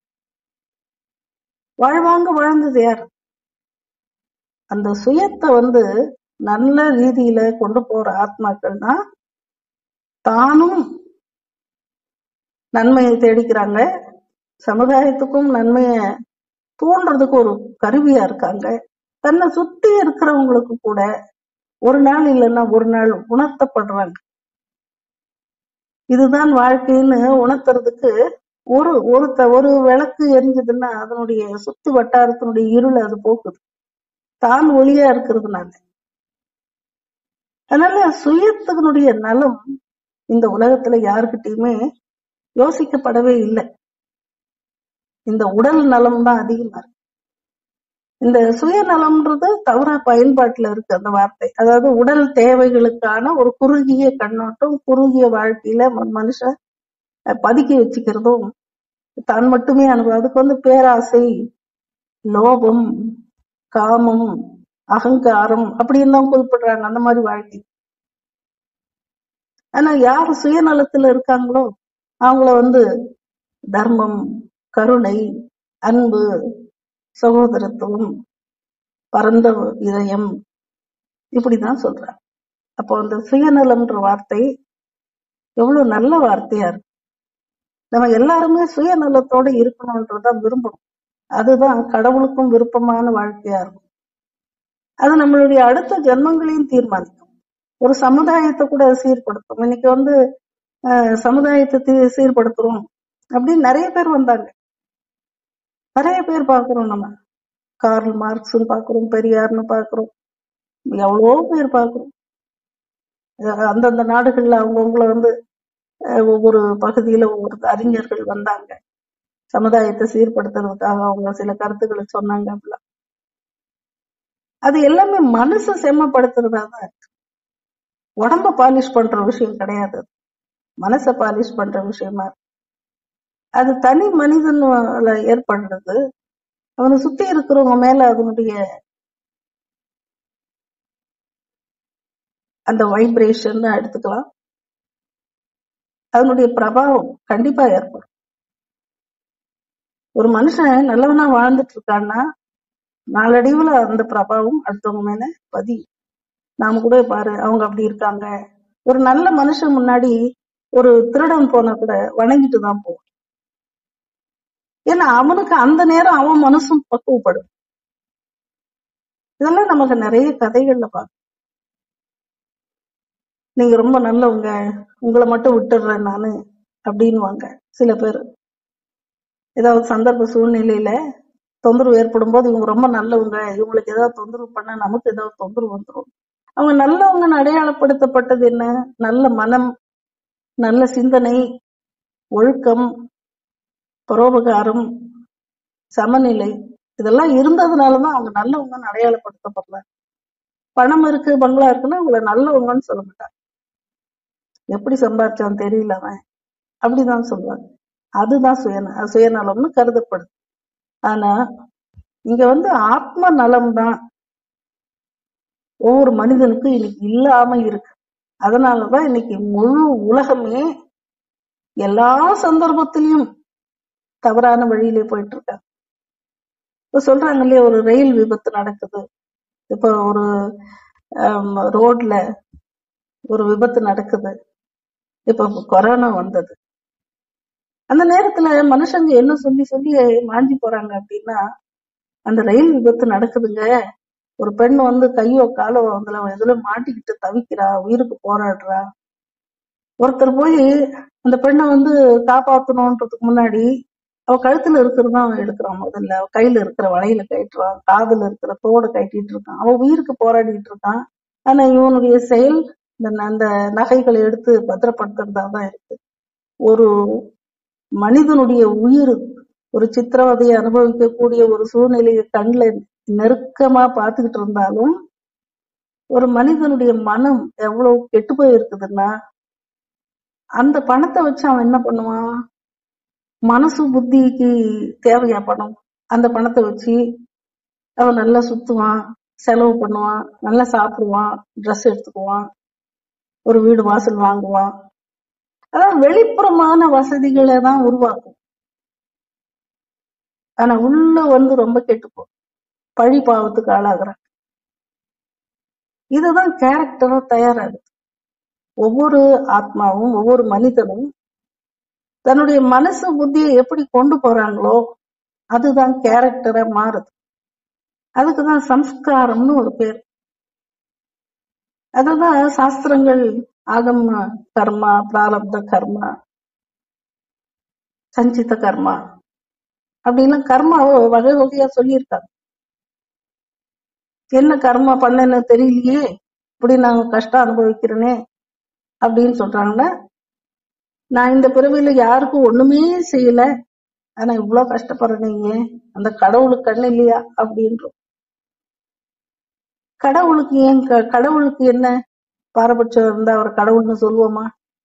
வாழ்வாங்க வாழ்ந்தது யார் அந்த சுயத்தை வந்து நல்ல ரீதியில கொண்டு போற ஆத்மாக்கள் தான் தானும் நன்மையை தேடிக்கிறாங்க சமுதாயத்துக்கும் நன்மைய தூண்டுறதுக்கு ஒரு கருவியா இருக்காங்க தன்னை சுத்தி இருக்கிறவங்களுக்கு கூட ஒரு நாள் இல்லைன்னா ஒரு நாள் உணர்த்தப்படுறாங்க இதுதான் வாழ்க்கைன்னு உணர்த்துறதுக்கு ஒரு ஒரு த- ஒரு விளக்கு எரிஞ்சதுன்னா அதனுடைய சுத்தி வட்டாரத்தினுடைய இருளை அது போக்குது தான் ஒளியா இருக்கிறதுனால அதனால சுயத்தினுடைய நலம் இந்த உலகத்துல யாருக்கிட்டயுமே யோசிக்கப்படவே இல்லை இந்த உடல் நலம் தான் அதிகமா இருக்கு இந்த சுயநலம்ன்றது தவறா பயன்பாட்டுல இருக்கு அந்த வார்த்தை அதாவது உடல் தேவைகளுக்கான ஒரு குறுகிய கண்ணோட்டம் குறுகிய வாழ்க்கையில ம- மனுஷன் அஹ், பதுக்கி வச்சுக்கிறதும் தான் மட்டுமே அனுபவம் அதுக்கு வந்து பேராசை லோபம் காமம் அகங்காரம் அப்படின்னு தான் குறிப்பிடுறாங்க அந்த மாதிரி வாழ்க்கை ஆனா யார் சுயநலத்துல இருக்காங்களோ அவங்கள வந்து தர்மம் கருணை அன்பு சகோதரத்துவம் பரந்த இதயம் இப்படிதான் சொல்றாங்க அப்போ அந்த சுயநலம்ன்ற வார்த்தை எவ்வளவு நல்ல வார்த்தையா இருக்கு நம்ம எல்லாருமே சுயநலத்தோட இருக்கணும்ன்றதான் விரும்பணும் அதுதான் கடவுளுக்கும் விருப்பமான வாழ்க்கையா இருக்கும் அது நம்மளுடைய அடுத்த ஜென்மங்களையும் தீர்மானிக்கும் ஒரு சமுதாயத்தை கூட அது சீர்படுத்தும் இன்னைக்கு வந்து அஹ், சமுதாயத்தை தீ- சீர்படுத்துறோம் அப்படின்னு நிறைய பேர் வந்தாங்க நிறைய பேர் பார்க்கிறோம் நம்ம கார்ல் மார்க்ஸ்னு பார்க்கிறோம் பெரியார்னு பார்க்கிறோம் எவ்வளவோ பேர் பார்க்கிறோம் அஹ் அந்தந்த நாடுகள்ல அவங்கவுங்கள வந்து அஹ், ஒவ்வொரு பகுதியில ஒவ்வொரு அறிஞர்கள் வந்தாங்க சமுதாயத்தை சீர்படுத்துறதுக்காக அவங்க சில கருத்துக்களை சொன்னாங்க அப்படிலாம் அது எல்லாமே மனசை செம்மப்படுத்துறதா தான் இருக்கு உடம்ப பாலிஷ் பண்ற விஷயம் கிடையாது அது. மனசை பாலிஷ் பண்ற விஷயமா இருக்கு. அது தனி மனிதன்ல ஏற்படுறது அவனை சுத்தி இருக்கிறவங்க மேல அதனுடைய அந்த வைப்ரேஷன் எடுத்துக்கலாம் அதனுடைய பிரபாவம் கண்டிப்பா ஏற்படும் ஒரு மனுஷன் நல்லவனா வாழ்ந்துட்டு இருக்கான்னா நாளடைவுல அந்த பிரபாவம் அடுத்தவங்க மேல பதியும் நாம கூட பாரு அவங்க அப்படி இருக்காங்க ஒரு நல்ல மனுஷன் முன்னாடி ஒரு திருடன் போனா கூட வணங்கிட்டு தான் போவான் ஏன்னா அவனுக்கு அந்த நேரம் அவன் மனசும் பக்குவப்படும் இதெல்லாம் நமக்கு நிறைய கதைகள்ல பார்க்க நீங்க ரொம்ப நல்லவங்க உங்களை மட்டும் விட்டுடுறேன் நானு அப்படின்னுவாங்க சில பேர் ஏதாவது சந்தர்ப்ப சூழ்நிலையில தொந்தரவு ஏற்படும் போது இவங்க ரொம்ப நல்லவங்க இவங்களுக்கு ஏதாவது தொந்தரவு பண்ணா நமக்கு ஏதாவது தொந்தரவு வந்துடும் அவங்க நல்லவங்கன்னு அடையாளப்படுத்தப்பட்டது என்ன நல்ல மனம் நல்ல சிந்தனை ஒழுக்கம் பரோபகாரம் சமநிலை இதெல்லாம் இருந்ததுனாலதான் அவங்க நல்லவங்கன்னு அடையாளப்படுத்தப்படுறாங்க பணம் இருக்கு பங்களா இருக்குன்னா அவங்கள நல்லவங்கன்னு சொல்ல மாட்டாங்க எப்படி சம்பாதிச்சான் தெரியல அவன் அப்படிதான் சொல்லுவாங்க அதுதான் சுயந சுயநலம்னு கருதப்படுது ஆனா இங்க வந்து ஆத்ம நலம் தான் ஒவ்வொரு மனிதனுக்கும் இன்னைக்கு இல்லாம இருக்கு அதனாலதான் இன்னைக்கு முழு உலகமே எல்லா சந்தர்ப்பத்திலையும் தவறான வழியிலே போயிட்டு இருக்காங்க இப்ப சொல்றாங்க இல்லையா ஒரு ரயில் விபத்து நடக்குது இப்ப ஒரு ரோட்ல ஒரு விபத்து நடக்குது இப்ப கொரோனா வந்தது அந்த நேரத்துல மனுஷங்க என்ன சொல்லி சொல்லி மாஞ்சி போறாங்க அப்படின்னா அந்த ரயில் விபத்து நடக்குதுங்க ஒரு பெண் வந்து கையோ காலோ அதுல எதுல மாட்டிக்கிட்டு தவிக்கிறா உயிருக்கு போராடுறா ஒருத்தர் போய் அந்த பெண்ணை வந்து காப்பாத்தணும்ன்றதுக்கு முன்னாடி அவ கழுத்துல இருக்கிறதான் அவன் எடுக்கிறான் முதல்ல அவ கையில இருக்கிற வளையல கட்டுறான் காதுல இருக்கிற தோடு கட்டிட்டு இருக்கான் அவன் உயிருக்கு போராடிட்டு இருக்கான் ஆனா இவனுடைய செயல் இந்த ந- அந்த நகைகளை எடுத்து பத்திரப்படுத்துறதா தான் இருக்கு ஒரு மனிதனுடைய உயிர் ஒரு சித்திரவதையை அனுபவிக்கக்கூடிய ஒரு சூழ்நிலையை கண்ணுல நெருக்கமா பார்த்துக்கிட்டு இருந்தாலும் ஒரு மனிதனுடைய மனம் எவ்வளவு கெட்டு போய் இருக்குதுன்னா அந்த பணத்தை வச்சு அவன் என்ன பண்ணுவான் மனசு புத்திக்கு தேவையா பணம் அந்த பணத்தை வச்சு அவன் நல்லா சுத்துவான் செலவு பண்ணுவான் நல்லா சாப்பிடுவான் ட்ரெஸ் எடுத்துக்குவான் ஒரு வீடு வாசல் வாங்குவான் அதான் வெளிப்புறமான வசதிகளை தான் உருவாக்கும் ஆனா உள்ள வந்து ரொம்ப கெட்டுப்போம் பழி பாவத்துக்கு ஆளாகிறான் இதுதான் கேரக்டரா தயாராகுது ஒவ்வொரு ஆத்மாவும் ஒவ்வொரு மனிதனும் தன்னுடைய மனசு புத்தியை எப்படி கொண்டு போறாங்களோ அதுதான் கேரக்டரா மாறுது அதுக்குதான் சம்ஸ்காரம்னு ஒரு பேர் அதுதான் சாஸ்திரங்கள் ஆகம கர்மா பிராரப்த கர்மா சஞ்சித கர்மா அப்படின்னு கர்மாவை வகை வகையா சொல்லியிருக்காங்க என்ன கர்மா பண்ணேன்னு தெரியலையே இப்படி நான் கஷ்டம் அனுபவிக்கிறேனே அப்படின்னு சொல்றாங்கன்னா நான் இந்த பிறவியில யாருக்கும் ஒண்ணுமே செய்யல ஆனா இவ்வளவு கஷ்டப்படுறீங்க அந்த கடவுளுக்கு கண்ணு இல்லையா அப்படின்றோம் கடவுளுக்கு ஏன் க- கடவுளுக்கு என்ன பாரபட்சம் இருந்தா அவர் கடவுள்னு சொல்லுவோமா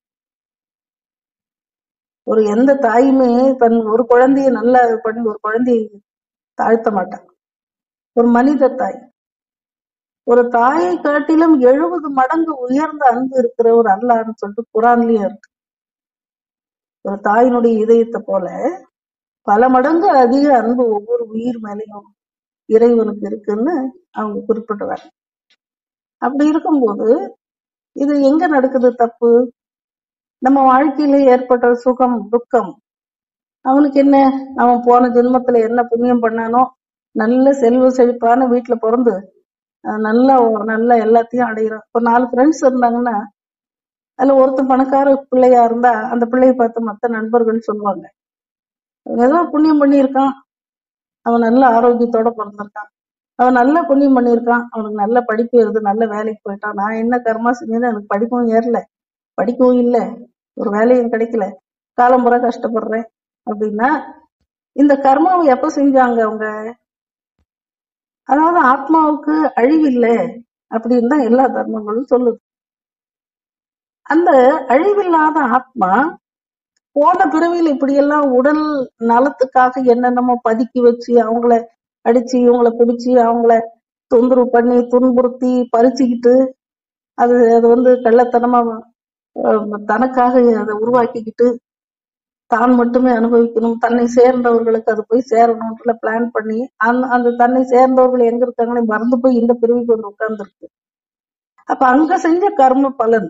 ஒரு எந்த தாயுமே தன் ஒரு குழந்தைய நல்லா இது பண்ணி ஒரு குழந்தையை தாழ்த்த மாட்டாங்க ஒரு மனித தாய் ஒரு தாயை காட்டிலும் எழுபது மடங்கு உயர்ந்த அன்பு இருக்கிற ஒரு அல்லான்னு சொல்லிட்டு குரான்லயும் இருக்கு ஒரு தாயினுடைய இதயத்தை போல பல மடங்கு அதிக அன்பு ஒவ்வொரு உயிர் மேலேயும் இறைவனுக்கு இருக்குன்னு அவங்க குறிப்பிடுறாங்க அப்படி இருக்கும்போது இது எங்க நடக்குது தப்பு நம்ம வாழ்க்கையில ஏற்பட்ட சுகம் துக்கம் அவனுக்கு என்ன அவன் போன ஜென்மத்துல என்ன புண்ணியம் பண்ணானோ நல்ல செல்வ செழிப்பான வீட்டுல பிறந்து அஹ் நல்ல நல்ல எல்லாத்தையும் அடையிறான் இப்போ நாலு ஃப்ரெண்ட்ஸ் இருந்தாங்கன்னா அதுல ஒருத்தன் பணக்கார பிள்ளையா இருந்தா அந்த பிள்ளைய பார்த்து மத்த நண்பர்கள் சொல்லுவாங்க அவன் ஏதோ புண்ணியம் பண்ணியிருக்கான் அவன் நல்ல ஆரோக்கியத்தோட பிறந்திருக்கான் அவன் நல்ல புண்ணியம் பண்ணியிருக்கான் அவனுக்கு நல்ல படிப்பு ஏறுது நல்ல வேலைக்கு போயிட்டான் நான் என்ன கர்மா செஞ்சேன்னு எனக்கு படிக்கவும் ஏறல படிக்கவும் இல்லை ஒரு வேலையும் கிடைக்கல காலம்புற கஷ்டப்படுறேன் அப்படின்னா இந்த கர்மாவை எப்ப செஞ்சாங்க அவங்க அதாவது ஆத்மாவுக்கு அழிவில்லை அப்படின்னு தான் எல்லா தர்மங்களும் சொல்லுது அந்த அழிவில்லாத ஆத்மா போன பிறவியில் இப்படியெல்லாம் உடல் நலத்துக்காக என்னென்னமோ பதுக்கி வச்சு அவங்கள அடிச்சு இவங்கள பிடிச்சு அவங்கள தொந்தரவு பண்ணி துன்புறுத்தி பறிச்சுக்கிட்டு அது அது வந்து கள்ளத்தனமா அஹ், தனக்காக அதை உருவாக்கிக்கிட்டு தான் மட்டுமே அனுபவிக்கணும் தன்னை சேர்ந்தவர்களுக்கு அது போய் சேரணும்ன்ற பிளான் பண்ணி அந்த அந்த தன்னை சேர்ந்தவர்கள் எங்க இருக்காங்களே மறந்து போய் இந்த பிரிவுக்கு வந்து உட்கார்ந்துருக்கு அப்ப அங்க செஞ்ச கர்ம பலன்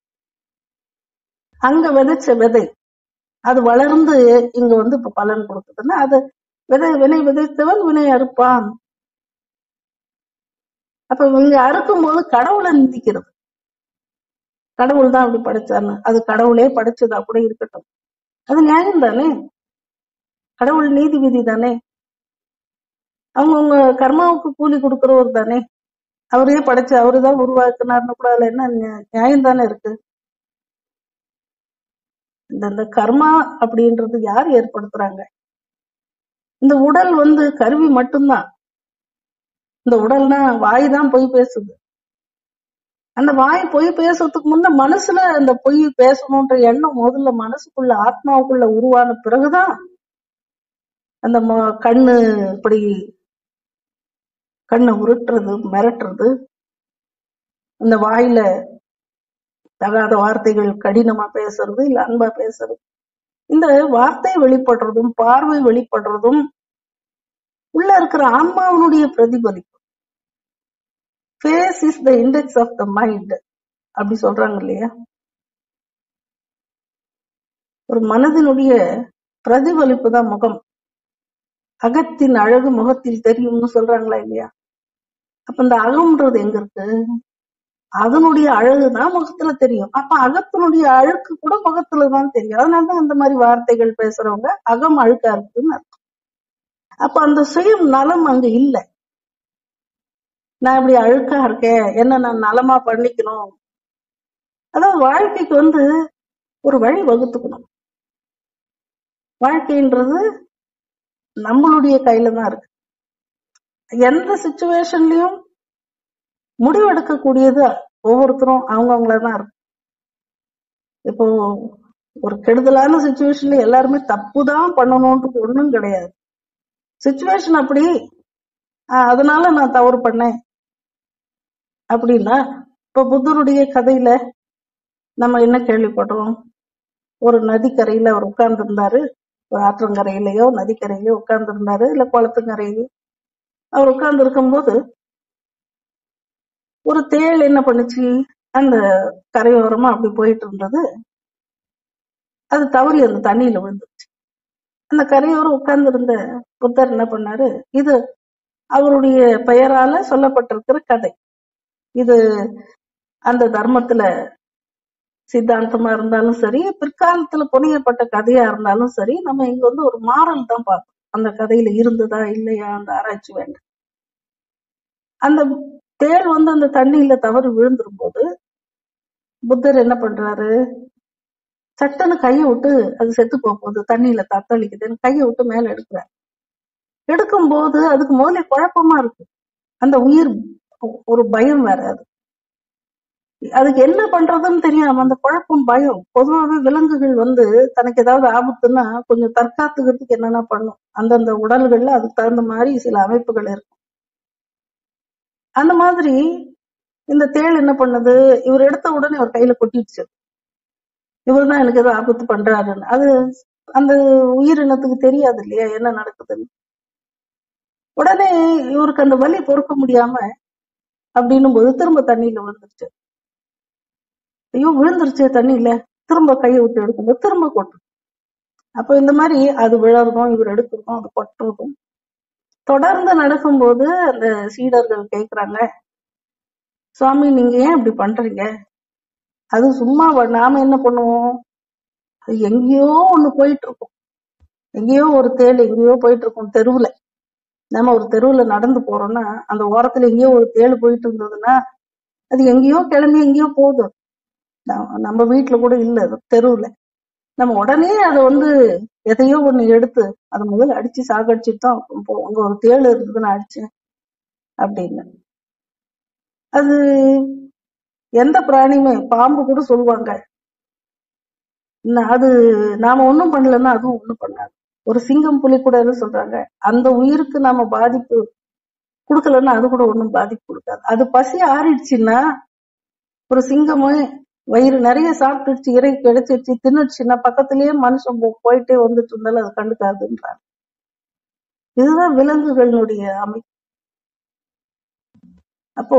அங்க விதைச்ச விதை அது வளர்ந்து இங்க வந்து இப்ப பலன் கொடுக்குதுன்னா அது விதை வினை விதைத்தவன் வினை அறுப்பான் அப்ப இங்க அறுக்கும் போது கடவுளை நிந்திக்கிறது கடவுள் தான் அப்படி படைச்சான்னு அது கடவுளே படைச்சதா கூட இருக்கட்டும் அது நியாயம் தானே கடவுள் நீதிபதி தானே அவங்கவுங்க கர்மாவுக்கு கூலி கொடுக்கிறவர் தானே அவரே படைச்சு அவருதான் உருவாக்குனார்னு கூட அதுல என்ன நியா- நியாயம் தானே இருக்கு இந்த இந்த கர்மா அப்படின்றது யார் ஏற்படுத்துறாங்க இந்த உடல் வந்து கருவி மட்டும்தான் இந்த உடல்னா வாய் தான் பொய் பேசுது அந்த வாய் பொய் பேசுறதுக்கு முன்ன மனசுல அந்த பொய் பேசணும்ன்ற எண்ணம் முதல்ல மனசுக்குள்ள ஆத்மாவுக்குள்ள உருவான பிறகுதான் அந்த ம- கண்ணு இப்படி கண்ணை உருட்டுறது மிரட்டுறது அந்த வாயில தகாத வார்த்தைகள் கடினமா பேசுறது இல்ல அன்பா பேசுறது இந்த வார்த்தை வெளிப்படுறதும் பார்வை வெளிப்படுறதும் உள்ள இருக்கிற ஆன்மாவினுடைய பிரதிபலிப்பு face is the index of the mind அப்படி சொல்றாங்க இல்லையா ஒரு மனதினுடைய பிரதிபலிப்பு தான் முகம் அகத்தின் அழகு முகத்தில் தெரியும்னு சொல்றாங்களா இல்லையா அப்ப இந்த அகம்ன்றது எங்க இருக்கு அதனுடைய அழகுதான் முகத்துல தெரியும் அப்ப அகத்தினுடைய அழுக்கு கூட முகத்துல தான் தெரியும் அதனாலதான் இந்த மாதிரி வார்த்தைகள் பேசுறவங்க அகம் அழுக்கா இருக்குன்னு அர்த்தம் அப்ப அந்த சுயம் நலம் அங்க இல்ல நான் இப்படி அழுக்கா இருக்கேன் என்ன நான் நலமா பண்ணிக்கணும் அதாவது வாழ்க்கைக்கு வந்து ஒரு வழி வகுத்துக்கணும் வாழ்க்கைன்றது நம்மளுடைய கையில தான் இருக்கு எந்த சுச்சுவேஷன்லயும் முடிவெடுக்கக்கூடியது ஒவ்வொருத்தரும் அவங்கவுங்கள தான் இருக்கு இப்போ ஒரு கெடுதலான சுச்சுவேஷன்ல எல்லாருமே தப்பு தான் பண்ணணும்ன்றது ஒண்ணும் கிடையாது சுச்சுவேஷன் அப்படி ஆஹ் அதனால நான் தவறு பண்ணேன் அப்படின்னா இப்ப புத்தருடைய கதையில நம்ம என்ன கேள்விப்படுறோம் ஒரு நதிக்கரையில அவர் உட்கார்ந்து இருந்தாரு ஒரு ஆற்றங்கரையிலயோ நதிக்கரையிலயோ உட்கார்ந்து இருந்தாரு இல்ல குளத்துக்கரையிலயோ அவர் உட்கார்ந்து இருக்கும்போது ஒரு தேள் என்ன பண்ணுச்சு அந்த கரையோரமா அப்படி போயிட்டு இருந்தது அது தவறி அந்த தண்ணியில விழுந்துருச்சு அந்த கரையோரம் உட்கார்ந்து இருந்த புத்தர் என்ன பண்ணாரு இது அவருடைய பெயரால சொல்லப்பட்டிருக்கிற கதை இது அந்த தர்மத்துல சித்தாந்தமா இருந்தாலும் சரி பிற்காலத்துல புனையப்பட்ட கதையா இருந்தாலும் சரி நம்ம இங்க வந்து ஒரு மாறல் தான் பார்க்கணும் அந்த கதையில இருந்ததா இல்லையா அந்த ஆராய்ச்சி வேண்டாம் அந்த தேள் வந்து அந்த தண்ணியில தவறி விழுந்துரும் போது புத்தர் என்ன பண்றாரு சட்டுன்னு கையை விட்டு அது செத்து போக போகுது தண்ணியில தத்தளிக்குதுன்னு கையை விட்டு மேல எடுக்கிறார் எடுக்கும் போது அதுக்கு முதல்ல குழப்பமா இருக்கு அந்த உயிர் ஒரு பயம் வேற அது அதுக்கு என்ன பண்றதுன்னு தெரியாம அந்த குழப்பம் பயம் பொதுவாகவே விலங்குகள் வந்து தனக்கு ஏதாவது ஆபத்துன்னா கொஞ்சம் தற்காத்துக்கிறதுக்கு என்னென்ன பண்ணும் அந்தந்த உடல்கள்ல அதுக்கு தகுந்த மாதிரி சில அமைப்புகள் இருக்கும் அந்த மாதிரி இந்த தேள் என்ன பண்ணுது இவர் எடுத்த உடனே அவர் கையில கொட்டிடுச்சு இவர் தான் எனக்கு ஏதோ ஆபத்து பண்றாருன்னு அது அந்த உயிரினத்துக்கு தெரியாது இல்லையா என்ன நடக்குதுன்னு உடனே இவருக்கு அந்த வலி பொறுக்க முடியாம அப்படின்னும் போது திரும்ப தண்ணியில விழுந்துருச்சு ஐயோ விழுந்துருச்சு தண்ணியில திரும்ப கையை விட்டு எடுக்கும்போது திரும்ப கொட்டும் அப்போ இந்த மாதிரி அது விழறதும் இவர் எடுக்கிறதும் அது கொட்டுறதும் தொடர்ந்து நடக்கும்போது அந்த சீடர்கள் கேக்குறாங்க சுவாமி நீங்க ஏன் இப்படி பண்றீங்க அது சும்மா வ- நாம என்ன பண்ணுவோம் அது எங்கேயோ ஒண்ணு போயிட்டு இருக்கும் எங்கேயோ ஒரு தேள் எங்கேயோ போயிட்டு இருக்கும் தெருவுல நம்ம ஒரு தெருவுல நடந்து போறோம்னா அந்த ஓரத்துல எங்கேயோ ஒரு தேள் போயிட்டு இருந்ததுன்னா அது எங்கேயோ கிளம்பி எங்கேயோ போகுது நம்ம நம்ம வீட்டுல கூட இல்ல அது தெருவுல நம்ம உடனே அதை வந்து எதையோ ஒண்ணு எடுத்து அதை முதல்ல அடிச்சு சாகடிச்சுட்டு தான் போவோம் அங்க ஒரு தேள் இருந்தது நான் அடிச்சேன் அப்படின்னு அது எந்த பிராணியுமே பாம்பு கூட சொல்லுவாங்க ந- அது நாம ஒண்ணும் பண்ணலன்னா அதுவும் ஒண்ணும் பண்ணாது ஒரு சிங்கம் புலி கூட என்ன சொல்றாங்க அந்த உயிருக்கு நாம பாதிப்பு கொடுக்கலன்னா அது கூட ஒண்ணும் பாதிப்பு கொடுக்காது அது பசி ஆறிடுச்சுன்னா ஒரு சிங்கமே வயிறு நிறைய சாப்பிட்டுடுச்சு இறை கிடைச்சிருச்சு தின்னுடுச்சுன்னா பக்கத்திலேயே மனுஷன் போ- போயிட்டே வந்துட்டு இருந்தாலும் அது கண்டுக்காதுன்றாங்க இதுதான் விலங்குகளினுடைய அமைப்பு அப்போ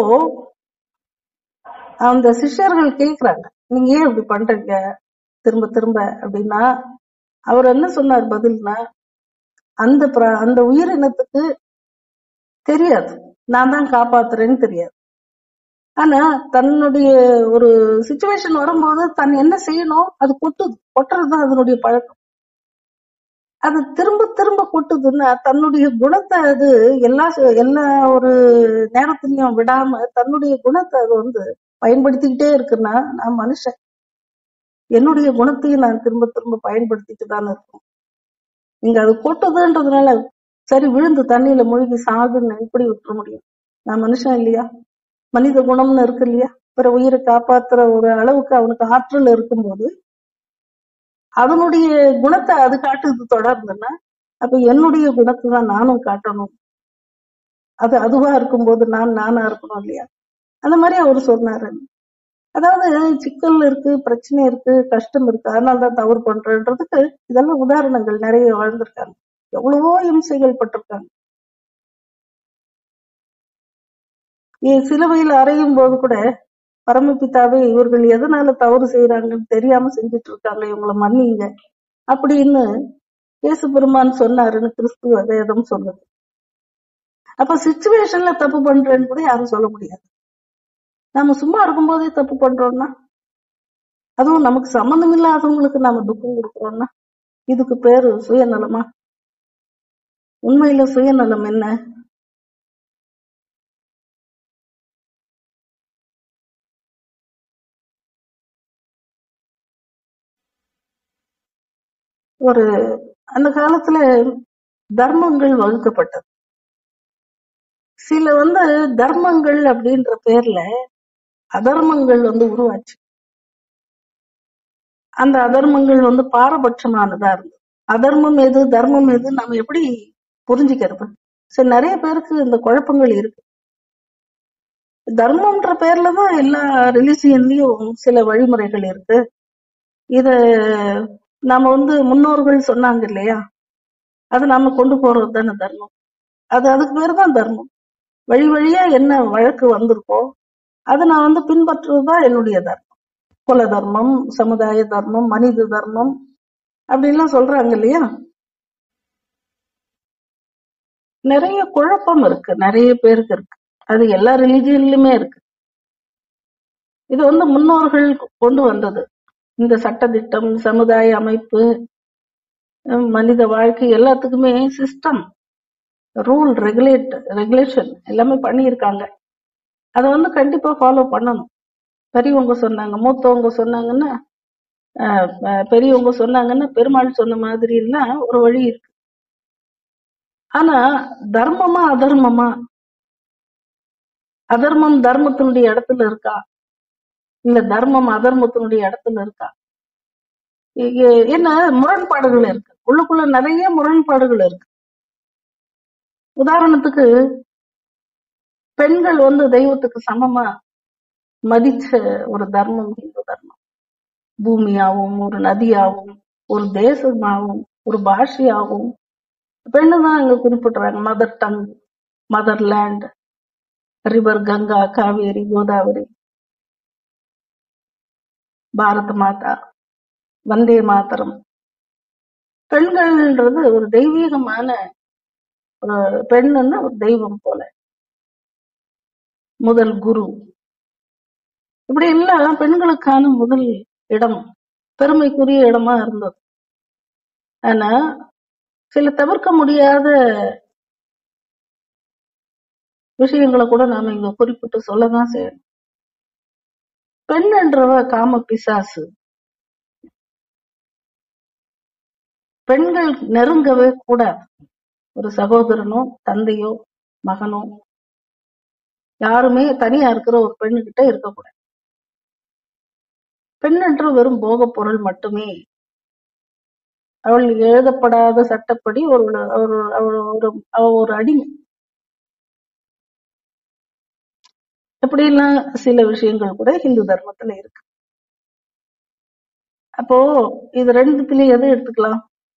அந்த சிஷ்யர்கள் கேக்குறாங்க நீங்க ஏன் இப்படி பண்றீங்க திரும்ப திரும்ப அப்படின்னா அவர் என்ன சொன்னார் பதில்னா அந்த பிர- அந்த உயிரினத்துக்கு தெரியாது நான் தான் காப்பாத்துறேன்னு தெரியாது ஆனா தன்னுடைய ஒரு சுச்சுவேஷன் வரும்போது தன் என்ன செய்யணும் அது கொட்டுது கொட்டுறதுதான் அதனுடைய பழக்கம் அது திரும்ப திரும்ப கொட்டுதுன்னா தன்னுடைய குணத்தை அது எல்லா ச- எல்லா ஒரு நேரத்திலையும் விடாம தன்னுடைய குணத்தை அது வந்து பயன்படுத்திக்கிட்டே இருக்குன்னா நான் மனுஷன் என்னுடைய குணத்தையும் நான் திரும்ப திரும்ப பயன்படுத்திட்டு தானே இருக்கும் இங்க அது கொட்டுதுன்றதுனால சரி விழுந்து தண்ணியில மூழ்கி சாகுன்னு இப்படி விட்டுற முடியும் நான் மனுஷன் இல்லையா மனித குணம்னு இருக்கு இல்லையா பிற உயிரை காப்பாத்துற ஒரு அளவுக்கு அவனுக்கு ஆற்றல் இருக்கும்போது அவனுடைய குணத்தை அது காட்டுது தொடர்ந்துன்னா அப்ப என்னுடைய குணத்தை தான் நானும் காட்டணும் அது அதுவா இருக்கும்போது நான் நானா இருக்கணும் இல்லையா அந்த மாதிரி அவர் சொன்னாரு அதாவது சிக்கல் இருக்கு பிரச்சனை இருக்கு கஷ்டம் இருக்கு அதனால தான் தவறு பண்றேன்றதுக்கு இதெல்லாம் உதாரணங்கள் நிறைய வாழ்ந்திருக்காங்க எவ்வளவோ இம்சைகள் பட்டிருக்காங்க ஏ- சிலுவையில் அறையும் போது கூட பரமபிதாவே இவர்கள் எதனால தவறு செய்யறாங்கன்னு தெரியாம செஞ்சுட்டு இருக்காங்க இவங்களை மன்னிங்க அப்படின்னு இயேசு பெருமான் சொன்னாருன்னு கிறிஸ்துவ வேதம் சொல்லுது அப்ப சுச்சுவேஷன்ல தப்பு பண்றேன்னு கூட யாரும் சொல்ல முடியாது நாம சும்மா இருக்கும்போதே தப்பு பண்றோம்னா அதுவும் நமக்கு சம்மந்தம் இல்லாதவங்களுக்கு நாம துக்கம் கொடுக்குறோம்னா இதுக்கு பேரு சுயநலமா உண்மையில சுயநலம் என்ன ஒரு அந்த காலத்துல தர்மங்கள் வகுக்கப்பட்டது சில வந்து தர்மங்கள் அப்படின்ற பேர்ல அதர்மங்கள் வந்து உருவாச்சு அந்த அதர்மங்கள் வந்து பாரபட்சமானதா இருந்தது அதர்மம் எது தர்மம் எது நம்ம எப்படி புரிஞ்சுக்கிறது சரி நிறைய பேருக்கு இந்த குழப்பங்கள் இருக்கு தர்மம்ன்ற பேர்ல தான் எல்லா ரிலிஜியன்லயும் சில வழிமுறைகள் இருக்கு இத நாம வந்து முன்னோர்கள் சொன்னாங்க இல்லையா அது நாம கொண்டு போறது தானே தர்மம் அது அதுக்கு பேர் தான் தர்மம் வழி வழியா என்ன வழக்கு வந்திருக்கோ அதை நான் வந்து பின்பற்றுவதுதான் என்னுடைய தர்மம் குல தர்மம் சமுதாய தர்மம் மனித தர்மம் அப்படின்லாம் சொல்றாங்க இல்லையா நிறைய குழப்பம் இருக்கு நிறைய பேருக்கு இருக்கு அது எல்லா ரிலிஜியன்லயுமே இருக்கு இது வந்து முன்னோர்கள் கொண்டு வந்தது இந்த சட்டதிட்டம் சமுதாய அமைப்பு அஹ் மனித வாழ்க்கை எல்லாத்துக்குமே சிஸ்டம் ரூல் ரெகுலேட் ரெகுலேஷன் எல்லாமே பண்ணியிருக்காங்க அதை வந்து கண்டிப்பா ஃபாலோ பண்ணணும் பெரியவங்க சொன்னாங்க மூத்தவங்க சொன்னாங்கன்னா அஹ், அஹ், பெரியவங்க சொன்னாங்கன்னா பெருமாள் சொன்ன மாதிரி எல்லாம் ஒரு வழி இருக்கு ஆனா தர்மமா அதர்மமா அதர்மம் தர்மத்தினுடைய இடத்துல இருக்கா இல்ல தர்மம் அதர்மத்தினுடைய இடத்துல இருக்கா இ- என்ன முரண்பாடுகள் இருக்கு உள்ளுக்குள்ள நிறைய முரண்பாடுகள் இருக்கு உதாரணத்துக்கு பெண்கள் வந்து தெய்வத்துக்கு சமமா மதிச்ச ஒரு தர்மம் இந்து தர்மம் பூமியாவும் ஒரு நதியாவும் ஒரு தேசமாகவும் ஒரு பாஷையாகவும் பெண்ணு தான் இங்க குறிப்பிடுறாங்க mother tongue mother land river Ganga Kaveri Godavari Bharat Mata Vande Mataram பெண்கள்ன்றது ஒரு தெய்வீகமான ஒரு பெண்ணுன்னா ஒரு தெய்வம் போல முதல் குரு இப்படி எல்லாம் பெண்களுக்கான முதல் இடம் பெருமைக்குரிய இடமா இருந்தது ஆனா சில தவிர்க்க முடியாத விஷயங்களை கூட நாம இங்க குறிப்பிட்டு சொல்லதான் செய்யணும் பெண்ன்றவ காம பிசாசு பெண்கள் நெருங்கவே கூடாது ஒரு சகோதரனோ தந்தையோ மகனோ யாருமே தனியா இருக்கிற ஒரு பெண்ணுகிட்ட இருக்கக்கூடாது பெண் என்று வெறும் போகப் பொருள் மட்டுமே அவள் எழுதப்படாத சட்டப்படி ஒரு ஒரு அவள் ஒரு அவ ஒரு அடிமை இப்படிலாம் சில விஷயங்கள் கூட ஹிந்து தர்மத்துல இருக்கு அப்போ இது ரெண்டுத்துலயும் எது எடுத்துக்கலாம்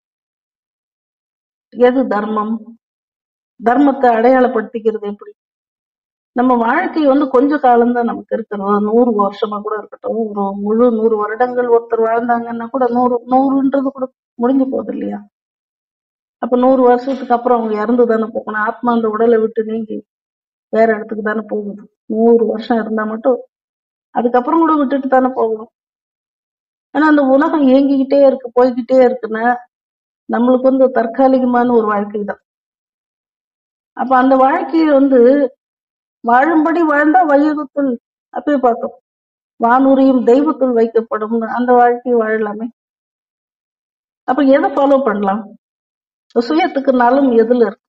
எது தர்மம் தர்மத்தை அடையாளப்படுத்திக்கிறது எப்படி நம்ம வாழ்க்கை வந்து கொஞ்ச காலம்தான் நமக்கு இருக்கிறது ஒரு நூறு வருஷமா கூட இருக்கட்டும் ஒரு முழு நூறு வருடங்கள் ஒருத்தர் வாழ்ந்தாங்கன்னா கூட நூறு நூறுன்றது கூட முடிஞ்சு போகுது இல்லையா அப்ப நூறு வருஷத்துக்கு அப்புறம் அவங்க இறந்து தானே போகணும் ஆத்மா அந்த உடலை விட்டு நீங்கி வேற இடத்துக்கு தானே போகுது நூறு வருஷம் இருந்தா மட்டும் அதுக்கப்புறம் கூட விட்டுட்டு தானே போகணும் ஆனா அந்த உலகம் இயங்கிக்கிட்டே இருக்கு போய்கிட்டே இருக்குன்னா நம்மளுக்கு வந்து தற்காலிகமான ஒரு வாழ்க்கை தான் அப்ப அந்த வாழ்க்கையை வந்து வாழும்படி வாழ்ந்தா வையகத்துள் அப்பயே பார்த்தோம் வானூரியும் தெய்வத்துள் வைக்கப்படும் அந்த வாழ்க்கையை வாழலாமே அப்ப எதை ஃபாலோ பண்ணலாம் சுயத்துக்கு நலம் எதுல இருக்கு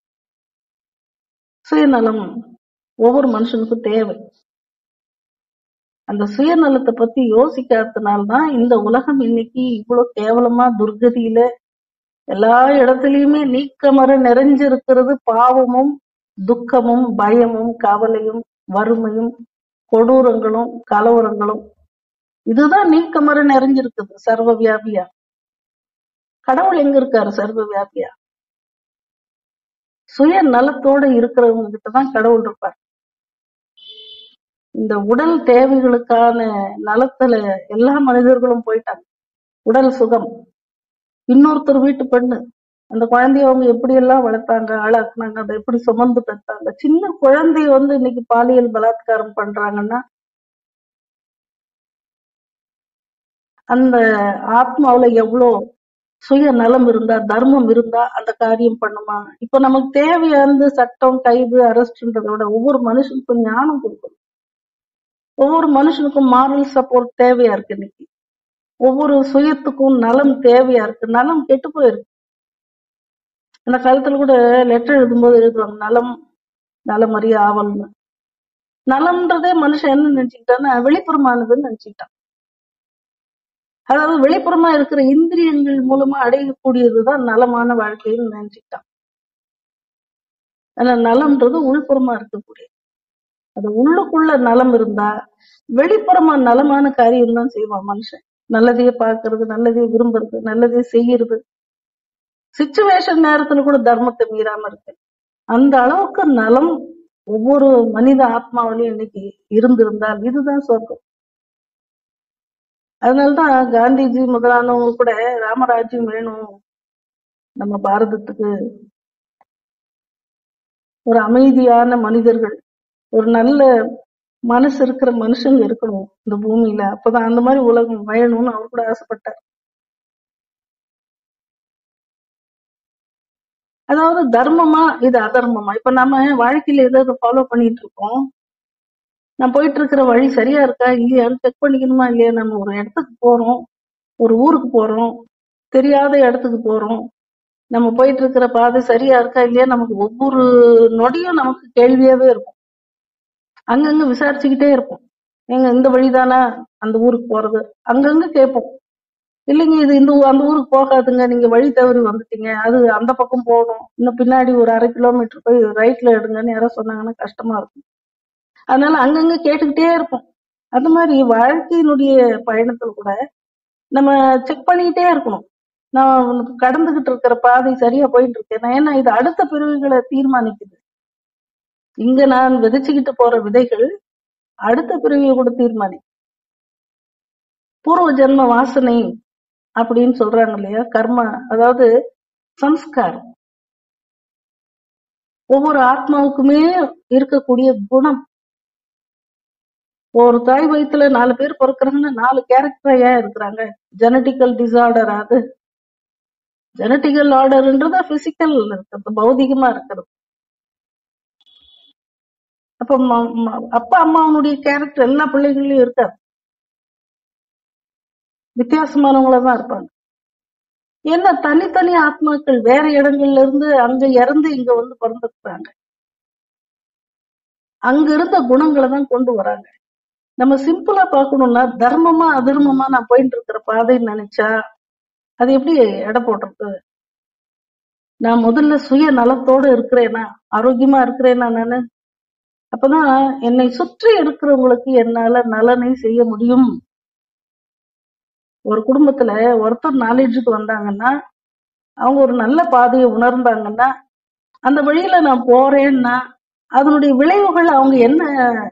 சுயநலம் ஒவ்வொரு மனுஷனுக்கும் தேவை அந்த சுயநலத்தை பத்தி யோசிக்காததுனால்தான் இந்த உலகம் இன்னைக்கு இவ்வளவு கேவலமா துர்கதியில எல்லா இடத்துலயுமே நீக்கமர நிறைஞ்சிருக்கிறது பாவமும் துக்கமும் பயமும் கவலையும் வறுமையும் கொடூரங்களும் கலவரங்களும் இதுதான் நீக்கமர நிறைஞ்சிருக்குது சர்வ வியாபியா கடவுள் எங்க இருக்காரு சர்வ வியாபியா சுய நலத்தோட இருக்கிறவங்க கிட்டதான் கடவுள் இருப்பார் இந்த உடல் தேவைகளுக்கான நலத்துல எல்லா மனிதர்களும் போயிட்டாங்க உடல் சுகம் இன்னொருத்தர் வீட்டு பெண்ணு அந்த குழந்தைய அவங்க எப்படி எல்லாம் வளர்த்தாங்க ஆளாக்குனாங்க அதை எப்படி சுமந்து பெற்றாங்க சின்ன குழந்தைய வந்து இன்னைக்கு பாலியல் பலாத்காரம் பண்றாங்கன்னா அந்த ஆத்மாவுல எவ்வளோ சுய நலம் இருந்தா தர்மம் இருந்தா அந்த காரியம் பண்ணுமா இப்ப நமக்கு தேவையானது சட்டம் கைது அரெஸ்ட்ன்றதை விட ஒவ்வொரு மனுஷனுக்கும் ஞானம் கொடுக்கணும் ஒவ்வொரு மனுஷனுக்கும் மாரல் சப்போர்ட் தேவையா இருக்கு இன்னைக்கு ஒவ்வொரு சுயத்துக்கும் நலம் தேவையா இருக்கு நலம் கெட்டு போயிருக்கு அந்த காலத்துல கூட லெட்டர் எழுதும்போது எழுதுவாங்க நலம் நலமறிய ஆவல்னு நலம்ன்றதே மனுஷன் என்ன நினைச்சுக்கிட்டான்னா வெளிப்புறமானதுன்னு நினைச்சுக்கிட்டான் அதாவது வெளிப்புறமா இருக்கிற இந்திரியங்கள் மூலமா அடையக்கூடியதுதான் நலமான வாழ்க்கைன்னு நினைச்சுக்கிட்டான் ஆனா நலம்ன்றது உள்புறமா இருக்கக்கூடிய அது உள்ளுக்குள்ள நலம் இருந்தா வெளிப்புறமா நலமான காரியம் தான் செய்வான் மனுஷன் நல்லதையே பார்க்கிறது நல்லதையே விரும்புறது நல்லதையே செய்யறது சிச்சுவேஷன் நேரத்துல கூட தர்மத்தை மீறாம இருக்கு அந்த அளவுக்கு நலம் ஒவ்வொரு மனித ஆத்மாவிலையும் இன்னைக்கு இருந்திருந்தால் இதுதான் சொர்க்கம் அதனாலதான் காந்திஜி முதலானவங்க கூட ராமராஜ்யம் வேணும் நம்ம பாரதத்துக்கு ஒரு அமைதியான மனிதர்கள் ஒரு நல்ல மனசு இருக்கிற மனுஷங்க இருக்கணும் இந்த பூமியில அப்பதான் அந்த மாதிரி உலகம் வேணும்னு அவர் கூட ஆசைப்பட்டார் அதாவது தர்மமா இது அதர்மமா இப்ப நம்ம வாழ்க்கையில ஏதாவது ஃபாலோ பண்ணிட்டு இருக்கோம் நான் போயிட்டு இருக்கிற வழி சரியா இருக்கா இல்லையான்னு செக் பண்ணிக்கணுமா இல்லையா நம்ம ஒரு இடத்துக்கு போறோம் ஒரு ஊருக்கு போறோம் தெரியாத இடத்துக்கு போறோம் நம்ம போயிட்டு இருக்கிற பாதை சரியா இருக்கா இல்லையா நமக்கு ஒவ்வொரு நொடியும் நமக்கு கேள்வியாவே இருக்கும் அங்கங்க விசாரிச்சுக்கிட்டே இருப்போம் ஏங்க இந்த வழிதானா அந்த ஊருக்கு போறது அங்கங்க கேட்போம் இல்லைங்க இது இந்த ஊ- அந்த ஊருக்கு போகாதுங்க நீங்க வழி தவறி வந்துட்டீங்க அது அந்த பக்கம் போகணும் இன்னும் பின்னாடி ஒரு அரை கிலோமீட்டர் போய் ரைட்ல எடுங்கன்னு யாரோ சொன்னாங்கன்னா கஷ்டமா இருக்கும் அதனால அங்கங்க கேட்டுக்கிட்டே இருப்போம் அந்த மாதிரி வாழ்க்கையினுடைய பயணத்துல கூட நம்ம செக் பண்ணிக்கிட்டே இருக்கணும் நான் கடந்துகிட்டு இருக்கிற பாதை சரியா போயிட்டு இருக்கேன் ஏன்னா இது அடுத்த பிரிவுகளை தீர்மானிக்குது இங்க நான் விதைச்சுக்கிட்டு போற விதைகள் அடுத்த பிரிவை கூட தீர்மானிக்கும் பூர்வ ஜென்ம வாசனை அப்படின்னு சொல்றாங்க இல்லையா கர்மா அதாவது சம்ஸ்காரம் ஒவ்வொரு ஆத்மாவுக்குமே இருக்கக்கூடிய குணம் ஒரு தாய் வயித்துல நாலு பேர் பிறக்கிறாங்கன்னா நாலு கேரக்டர் ஏன் இருக்கிறாங்க ஜெனட்டிக்கல் டிசார்டர் அது ஜெனட்டிக்கல் ஆர்டர்ன்றது பிசிக்கல் இருக்கிறது பௌதிகமா இருக்கிறது அப்ப ம- ம- அப்பா அம்மாவனுடைய கேரக்டர் எல்லா பிள்ளைகள்லயும் இருக்காது வித்தியாசமானவங்களா தான் இருப்பாங்க ஏன்னா தனித்தனி ஆத்மாக்கள் வேற இடங்கள்ல இருந்து அங்க இறந்து இங்க வந்து பிறந்திருக்கிறாங்க அங்க இருந்த குணங்களை தான் கொண்டு வராங்க நம்ம சிம்பிளா பார்க்கணும்னா தர்மமா அதர்மமா நான் போயிட்டு இருக்கிற பாதைன்னு நினைச்சா அது எப்படி எடை போடுறது நான் முதல்ல சுய நலத்தோட இருக்கிறேனா ஆரோக்கியமா இருக்கிறேனா நானு அப்பதான் என்னை சுற்றி இருக்கிறவங்களுக்கு என்னால நலனை செய்ய முடியும் ஒரு குடும்பத்துல ஒருத்தர் நாலேஜுக்கு வந்தாங்கன்னா அவங்க ஒரு நல்ல பாதையை உணர்ந்தாங்கன்னா அந்த வழியில நான் போறேன்னா அதனுடைய விளைவுகள் அவங்க என்ன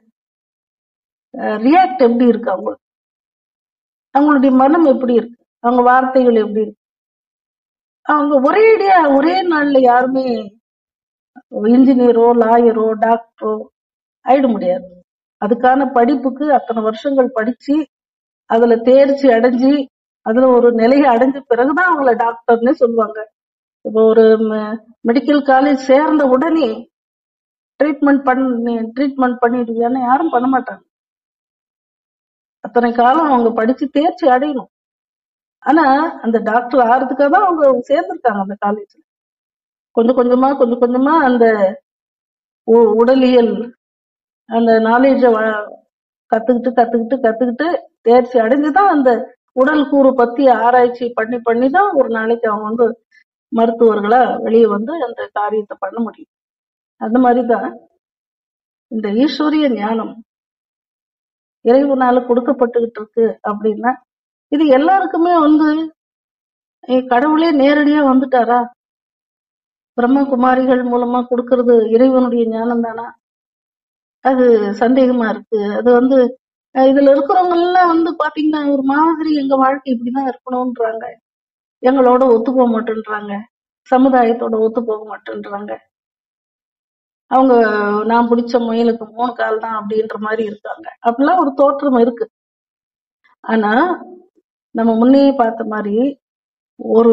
ரியாக்ட் எப்படி இருக்கு அவங்களுக்கு அவங்களுடைய மனம் எப்படி இருக்கு அவங்க வார்த்தைகள் எப்படி இருக்கு அவங்க ஒரேடியா ஒரே நாள்ல யாருமே இன்ஜினியரோ லாயரோ டாக்டரோ ஆயிட முடியாது அதுக்கான படிப்புக்கு அத்தனை வருஷங்கள் படிச்சு அதுல தேர்ச்சி அடைஞ்சு அதுல ஒரு நிலையை அடைஞ்ச பிறகுதான் அவங்கள டாக்டர்னே சொல்லுவாங்க இப்போ ஒரு மெடிக்கல் காலேஜ் சேர்ந்த உடனே ட்ரீட்மெண்ட் பண்ணி ட்ரீட்மெண்ட் பண்ணிடுவியான்னு யாரும் பண்ண மாட்டாங்க அத்தனை காலம் அவங்க படிச்சு தேர்ச்சி அடையணும் ஆனா அந்த டாக்டர் ஆறதுக்காக தான் அவங்க சேர்ந்திருக்காங்க அந்த காலேஜ்ல கொஞ்சம் கொஞ்சமா கொஞ்சம் கொஞ்சமா அந்த உ- உடலியல் அந்த நாலேஜ கத்துக்கிட்டு கத்துக்கிட்டு கத்துக்கிட்டு தேர்ச்சி அடைஞ்சுதான் அந்த உடல் கூறு பத்தி ஆராய்ச்சி பண்ணி பண்ணி தான் ஒரு நாளைக்கு அவங்க வந்து மருத்துவர்களா வெளியே வந்து அந்த காரியத்தை பண்ண முடியும் அந்த மாதிரிதான் இந்த ஈஸ்வரிய ஞானம் இறைவனால கொடுக்கப்பட்டுகிட்டு இருக்கு அப்படின்னா இது எல்லாருக்குமே வந்து ஏ, கடவுளே நேரடியா வந்துட்டாரா பிரம்ம குமாரிகள் மூலமா கொடுக்கறது இறைவனுடைய ஞானம் தானா அது சந்தேகமா இருக்கு அது வந்து அஹ், இதுல இருக்கிறவங்க எல்லாம் வந்து பாத்தீங்கன்னா ஒரு மாதிரி எங்க வாழ்க்கை இப்படிதான் இருக்கணும்ன்றாங்க எங்களோட ஒத்து போக மாட்டேன்றாங்க சமுதாயத்தோட ஒத்து போக மாட்டேன்றாங்க அவங்க நான் பிடிச்ச முயலுக்கு மூணு கால் தான் அப்படின்ற மாதிரி இருக்காங்க அப்படிலாம் ஒரு தோற்றம் இருக்கு ஆனா நம்ம முன்னே பார்த்த மாதிரி ஒரு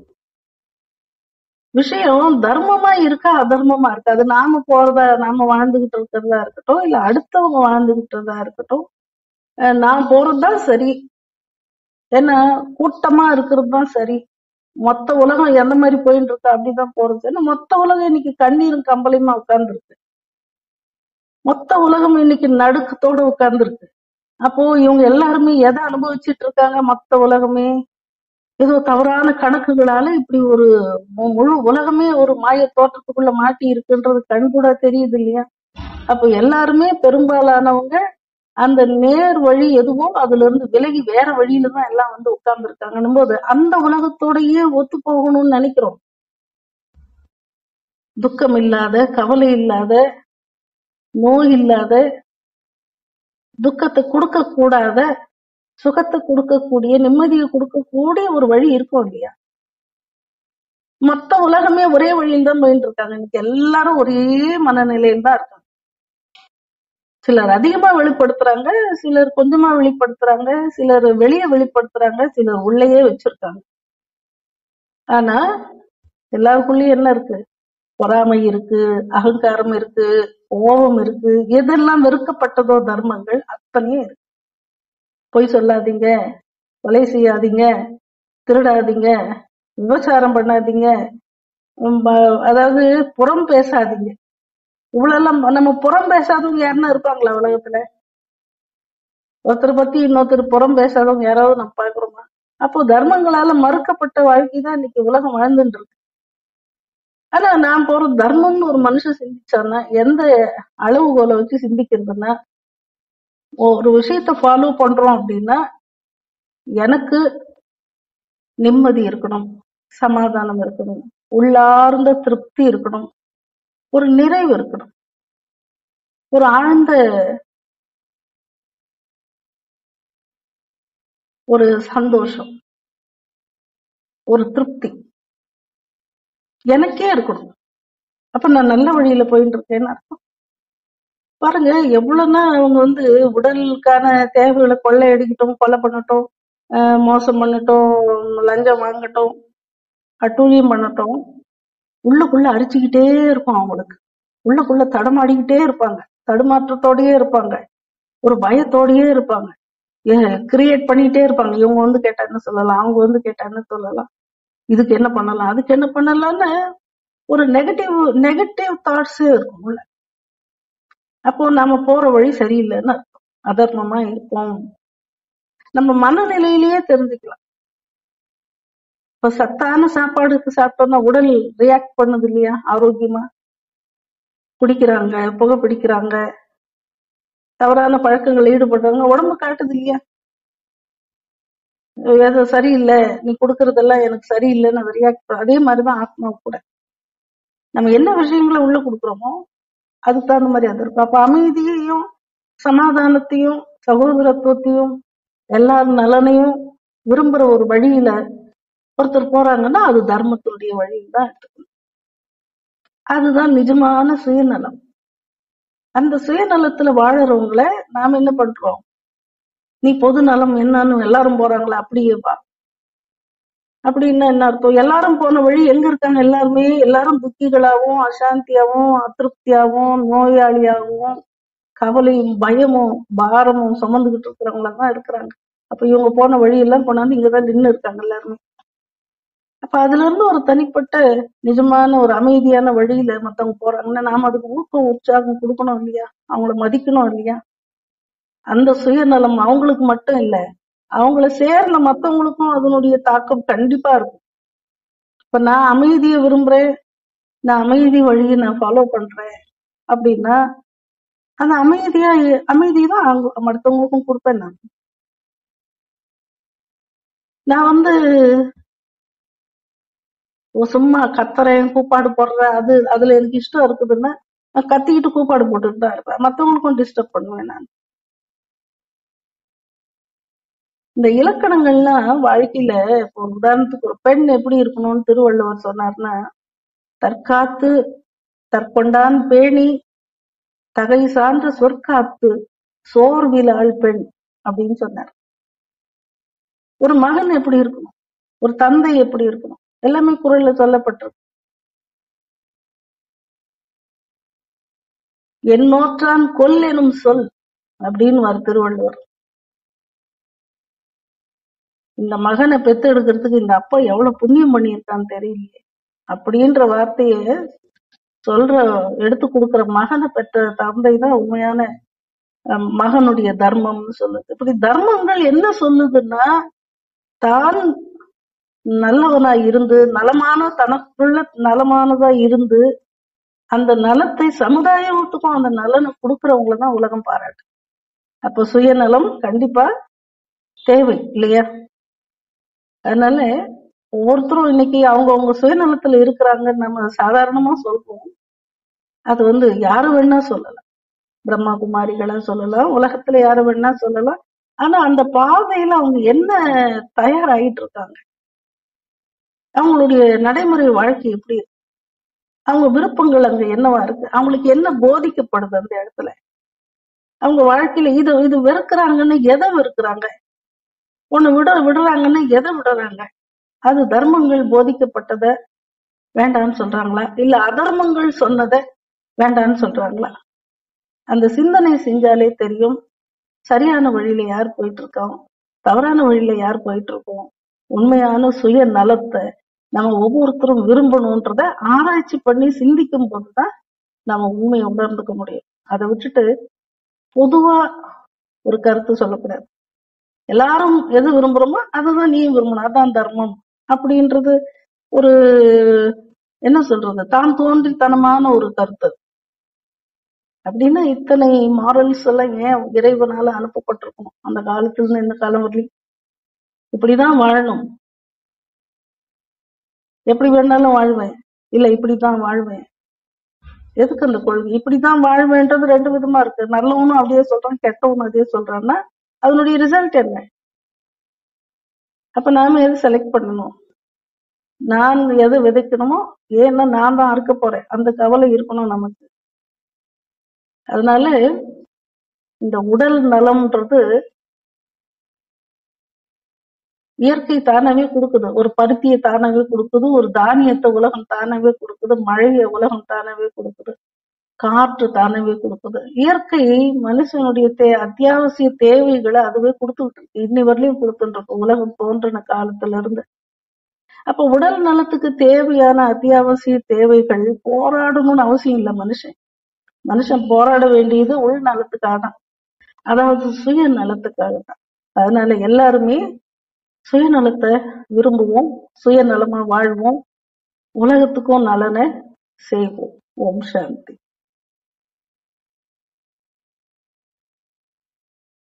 விஷயம் தர்மமா இருக்கா அதர்மமா இருக்கா அது நாம போறதா நாம வாழ்ந்துகிட்டு இருக்கிறதா இருக்கட்டும் இல்ல அடுத்தவங்க வாழ்ந்துகிட்டதா இருக்கட்டும் அஹ் நான் போறதுதான் சரி ஏன்னா கூட்டமா இருக்கிறது தான் சரி மொத்த உலகம் எந்த மாதிரி போயிட்டு இருக்கா அப்படிதான் போறது ஏன்னா மொத்த உலகம் இன்னைக்கு கண்ணீரும் கம்பளையுமா உட்கார்ந்து இருக்கு மொத்த உலகம் இன்னைக்கு நடுக்கத்தோட உட்கார்ந்து இருக்கு அப்போ இவங்க எல்லாருமே எதை அனுபவிச்சுட்டு இருக்காங்க மொத்த உலகமே ஏதோ தவறான கணக்குகளால இப்படி ஒரு மு- முழு உலகமே ஒரு மாய தோற்றத்துக்குள்ள மாட்டி இருக்குன்றது கண் கூட தெரியுது இல்லையா அப்போ எல்லாருமே பெரும்பாலானவங்க அந்த நேர் வழி எதுவோ அதுல இருந்து விலகி வேற வழியில தான் எல்லாம் வந்து உட்கார்ந்து இருக்காங்கன்னும் போது அந்த உலகத்தோடயே ஒத்து போகணும்னு நினைக்கிறோம் துக்கம் இல்லாத கவலை இல்லாத நோய் இல்லாத துக்கத்தை கொடுக்க கூடாத சுகத்தை கொடுக்கக்கூடிய நிம்மதியை கொடுக்கக்கூடிய ஒரு வழி இருக்கும் இல்லையா மொத்த உலகமே ஒரே வழியில் தான் போயிட்டு இருக்காங்க இன்னைக்கு எல்லாரும் ஒரே மனநிலையில் தான் இருக்காங்க சிலர் அதிகமா வெளிப்படுத்துறாங்க சிலர் கொஞ்சமா வெளிப்படுத்துறாங்க சிலர் வெளியே வெளிப்படுத்துறாங்க சிலர் உள்ளேயே வச்சிருக்காங்க ஆனா எல்லாருக்குள்ளயும் என்ன இருக்கு பொறாமை இருக்கு அகங்காரம் இருக்கு கோபம் இருக்கு எதெல்லாம் வெறுக்கப்பட்டதோ தர்மங்கள் அத்தனையும் இருக்கு பொய் சொல்லாதீங்க கொலை செய்யாதீங்க திருடாதீங்க விபச்சாரம் பண்ணாதீங்க உம் ப- அதாவது புறம் பேசாதீங்க இவ்வளெல்லாம் நம்ம புறம் பேசாதவங்க யாருன்னா இருப்பாங்களா உலகத்துல ஒருத்தர் பத்தி இன்னொருத்தர் புறம் பேசாதவங்க யாராவது நம்ம பாக்குறோமா அப்போ தர்மங்களால மறுக்கப்பட்ட வாழ்க்கை தான் இன்னைக்கு உலகம் வாழ்ந்துட்டு இருக்கு ஆனா நான் போற தர்மம்னு ஒரு மனுஷன் சிந்திச்சான்னா எந்த அளவுகோலை வச்சு சிந்திக்கிறதுன்னா ஒரு விஷயத்த ஃபாலோ பண்றோம் அப்படின்னா எனக்கு நிம்மதி இருக்கணும் சமாதானம் இருக்கணும் உள்ளார்ந்த திருப்தி இருக்கணும் ஒரு நிறைவு இருக்கணும் ஒரு ஆழ்ந்த ஒரு சந்தோஷம் ஒரு திருப்தி எனக்கே இருக்கணும் அப்ப நான் நல்ல வழியில போயிட்டு இருக்கேன்னு அர்த்தம் பாருங்க எவ்வளவுனா அவங்க வந்து உடலுக்கான தேவைகளை கொள்ளையடிக்கட்டும் கொலை பண்ணட்டும் ஆஹ் மோசம் பண்ணட்டும் லஞ்சம் வாங்கட்டும் அட்டூழியம் பண்ணட்டும் உள்ளுக்குள்ள அரிச்சுக்கிட்டே இருக்கும் அவங்களுக்கு உள்ளுக்குள்ள தடமாடிக்கிட்டே இருப்பாங்க தடுமாற்றத்தோடயே இருப்பாங்க ஒரு பயத்தோடயே இருப்பாங்க கிரியேட் பண்ணிட்டே இருப்பாங்க இவங்க வந்து கேட்டா என்ன சொல்லலாம் அவங்க வந்து கேட்டா என்ன சொல்லலாம் இதுக்கு என்ன பண்ணலாம் அதுக்கு என்ன பண்ணலாம்னு ஒரு நெகட்டிவ் நெகட்டிவ் தாட்ஸ் இருக்கும் உள்ள அப்போ நாம போற வழி சரியில்லைன்னு அர்த்தம் அதர்மமா இருப்போம் நம்ம மனநிலையிலேயே தெரிஞ்சுக்கலாம் இப்ப சத்தான சாப்பாடுக்கு சாப்பிட்டோம்னா உடல் ரியாக்ட் பண்ணுது இல்லையா ஆரோக்கியமா குடிக்கிறாங்க புகை பிடிக்கிறாங்க தவறான பழக்கங்கள் ஈடுபடுறாங்க உடம்பு காட்டுது இல்லையா ஏதோ சரியில்லை நீ கொடுக்கறதெல்லாம் எனக்கு சரியில்லைன்னு அது ரியாக்ட் அதே மாதிரிதான் ஆத்மா கூட நம்ம என்ன விஷயங்களை உள்ள கொடுக்குறோமோ அதுக்கு தகுந்த மாதிரி அது இருக்கும் அப்ப அமைதியையும் சமாதானத்தையும் சகோதரத்துவத்தையும் எல்லார் நலனையும் விரும்புற ஒரு வழியில ஒருத்தர் போறாங்கன்னா அது தர்மத்தினுடைய வழியில் தான் எடுத்துக்கணும் அதுதான் நிஜமான சுயநலம் அந்த சுயநலத்துல வாழறவங்கள நாம என்ன பண்றோம் நீ பொது நலம் என்னன்னு எல்லாரும் போறாங்களா அப்படியே வா அப்படின்னா என்ன அர்த்தம் எல்லாரும் போன வழி எங்க இருக்காங்க எல்லாருமே எல்லாரும் துக்கிகளாகவும் அசாந்தியாவும் அதிருப்தியாவும் நோயாளியாகவும் கவலையும் பயமும் பாரமும் சுமந்துகிட்டு இருக்கிறவங்களா தான் இருக்கிறாங்க அப்ப இவங்க போன வழி எல்லாம் கொண்டாந்து இங்கதான் நின்னு இருக்காங்க எல்லாருமே அப்ப அதுல இருந்து ஒரு தனிப்பட்ட நிஜமான ஒரு அமைதியான வழியில மத்தவங்க போறாங்கன்னா நாம அதுக்கு ஊக்கம் உற்சாகம் கொடுக்கணும் இல்லையா அவங்கள மதிக்கணும் இல்லையா அந்த சுயநலம் அவங்களுக்கு மட்டும் இல்ல அவங்கள சேர்ந்த மத்தவங்களுக்கும் அதனுடைய தாக்கம் கண்டிப்பா இருக்கும் இப்ப நான் அமைதியை விரும்புறேன் நான் அமைதி வழியை நான் ஃபாலோ பண்றேன் அப்படின்னா அந்த அமைதியா அமைதி தான் அவங்க மற்றவங்களுக்கும் கொடுப்பேன் நான் நான் வந்து சும்மா கத்துறேன் கூப்பாடு போடுறேன் அது அதுல எனக்கு இஷ்டம் இருக்குதுன்னா நான் கத்திக்கிட்டு கூப்பாடு போட்டுட்டு தான் இருப்பேன் மத்தவங்களுக்கும் டிஸ்டர்ப் பண்ணுவேன் நான் இந்த இலக்கணங்கள்லாம் வாழ்க்கையில இப்போ உதாரணத்துக்கு ஒரு பெண் எப்படி இருக்கணும்னு திருவள்ளுவர் சொன்னார்னா தற்காத்து தற்கொண்டான் பேணி தகை சான்ற சொற்காத்து சோர்விலாள் பெண் அப்படின்னு சொன்னார் ஒரு மகன் எப்படி இருக்கணும் ஒரு தந்தை எப்படி இருக்கணும் எல்லாமே குரல்ல சொல்லப்பட்டிருக்கு எண்ணோற்றான் கொல் எனும் சொல் அப்படின்னு வரு திருவள்ளுவர் இந்த மகனை பெத்து எடுக்கிறதுக்கு இந்த அப்பா எவ்வளவு புண்ணியம் பண்ணியிருக்கான்னு தெரியலையே அப்படின்ற வார்த்தைய சொல்ற எடுத்து கொடுக்கிற மகனை பெற்ற தந்தை தான் உண்மையான அஹ், மகனுடைய தர்மம்னு சொல்லுது இப்படி தர்மங்கள் என்ன சொல்லுதுன்னா தான் நல்லவனா இருந்து நலமான தனக்குள்ள நலமானதா இருந்து அந்த நலத்தை சமுதாயத்துக்கும் அந்த நலனை கொடுக்கறவங்கள தான் உலகம் பாராட்டு அப்ப சுயநலம் கண்டிப்பா தேவை இல்லையா அதனால ஒவ்வொருத்தரும் இன்னைக்கு அவங்கவங்க சுயநலத்துல இருக்கிறாங்கன்னு நம்ம சாதாரணமா சொல்றோம் அது வந்து யாரு வேணா சொல்லலாம் பிரம்மா குமாரிகளா சொல்லலாம் உலகத்துல யாரு வேணா சொல்லலாம் ஆனா அந்த பாதையில அவங்க என்ன தயாராயிட்டு இருக்காங்க அவங்களுடைய நடைமுறை வாழ்க்கை எப்படி இருக்கு அவங்க விருப்பங்கள் அங்க என்னவா இருக்கு அவங்களுக்கு என்ன போதிக்கப்படுது அந்த இடத்துல அவங்க வாழ்க்கையில இது இது வெறுக்கிறாங்கன்னு எதை வெறுக்கிறாங்க ஒண்ணு விட விடுறாங்கன்னு எதை விடுறாங்க அது தர்மங்கள் போதிக்கப்பட்டத வேண்டான்னு சொல்றாங்களா இல்ல அதர்மங்கள் சொன்னதை வேண்டான்னு சொல்றாங்களா அந்த சிந்தனை செஞ்சாலே தெரியும் சரியான வழியில யார் போயிட்டு இருக்கோம் தவறான வழியில யார் போயிட்டு இருக்கோம் உண்மையான சுய நலத்தை நம்ம ஒவ்வொருத்தரும் விரும்பணுன்றத ஆராய்ச்சி பண்ணி சிந்திக்கும் போதுதான் நம்ம உண்மையை உணர்ந்துக்க முடியும் அதை விட்டுட்டு பொதுவா ஒரு கருத்து சொல்லக்கூடாது எல்லாரும் எது விரும்புறோமோ அதுதான் நீ விரும்பணும் அதான் தர்மம் அப்படின்றது ஒரு என்ன சொல்றது தான் தோன்றித்தனமான ஒரு கருத்து அப்படின்னா இத்தனை மாரல்ஸ் எல்லாம் ஏன் இறைவனால அனுப்பப்பட்டிருக்கணும் அந்த காலத்துல இருந்து இந்த காலம் வரலையும் இப்படிதான் வாழணும் எப்படி வேணாலும் வாழ்வேன் இல்ல இப்படிதான் வாழ்வேன் எதுக்கு அந்த கொள்கை இப்படிதான் வாழ்வேன்றது ரெண்டு விதமா இருக்கு நல்லவனும் அப்படியே சொல்றான் கெட்டவனும் அதே சொல்றான்னா அதனுடைய ரிசல்ட் என்ன அப்ப நாம எது செலக்ட் பண்ணணும் நான் எதை விதைக்கணுமோ ஏன்னா நான் தான் அறுக்க போறேன் அந்த கவலை இருக்கணும் நமக்கு அதனால இந்த உடல் நலம்ன்றது இயற்கை தானாவே கொடுக்குது ஒரு பருத்தியை தானாவே கொடுக்குது ஒரு தானியத்தை உலகம் தானாவே கொடுக்குது மழையை உலகம் தானாவே கொடுக்குது காற்று தானாவே கொடுக்குது இயற்கை மனுஷனுடைய தே அத்தியாவசிய தேவைகளை அதுவே கொடுத்துட்டு இருக்கு இன்னி வரலையும் கொடுத்துட்டு இருக்கு உலகம் தோன்றின காலத்துல இருந்து அப்ப உடல் நலத்துக்கு தேவையான அத்தியாவசிய தேவைகள் போராடணும்னு அவசியம் இல்லை மனுஷன் மனுஷன் போராட வேண்டியது உள் நலத்துக்காக தான் அதாவது சுய நலத்துக்காக தான் அதனால எல்லாருமே சுயநலத்தை விரும்புவோம் சுயநலமா வாழ்வோம் உலகத்துக்கும் நலனை செய்வோம் ஓம் சாந்தி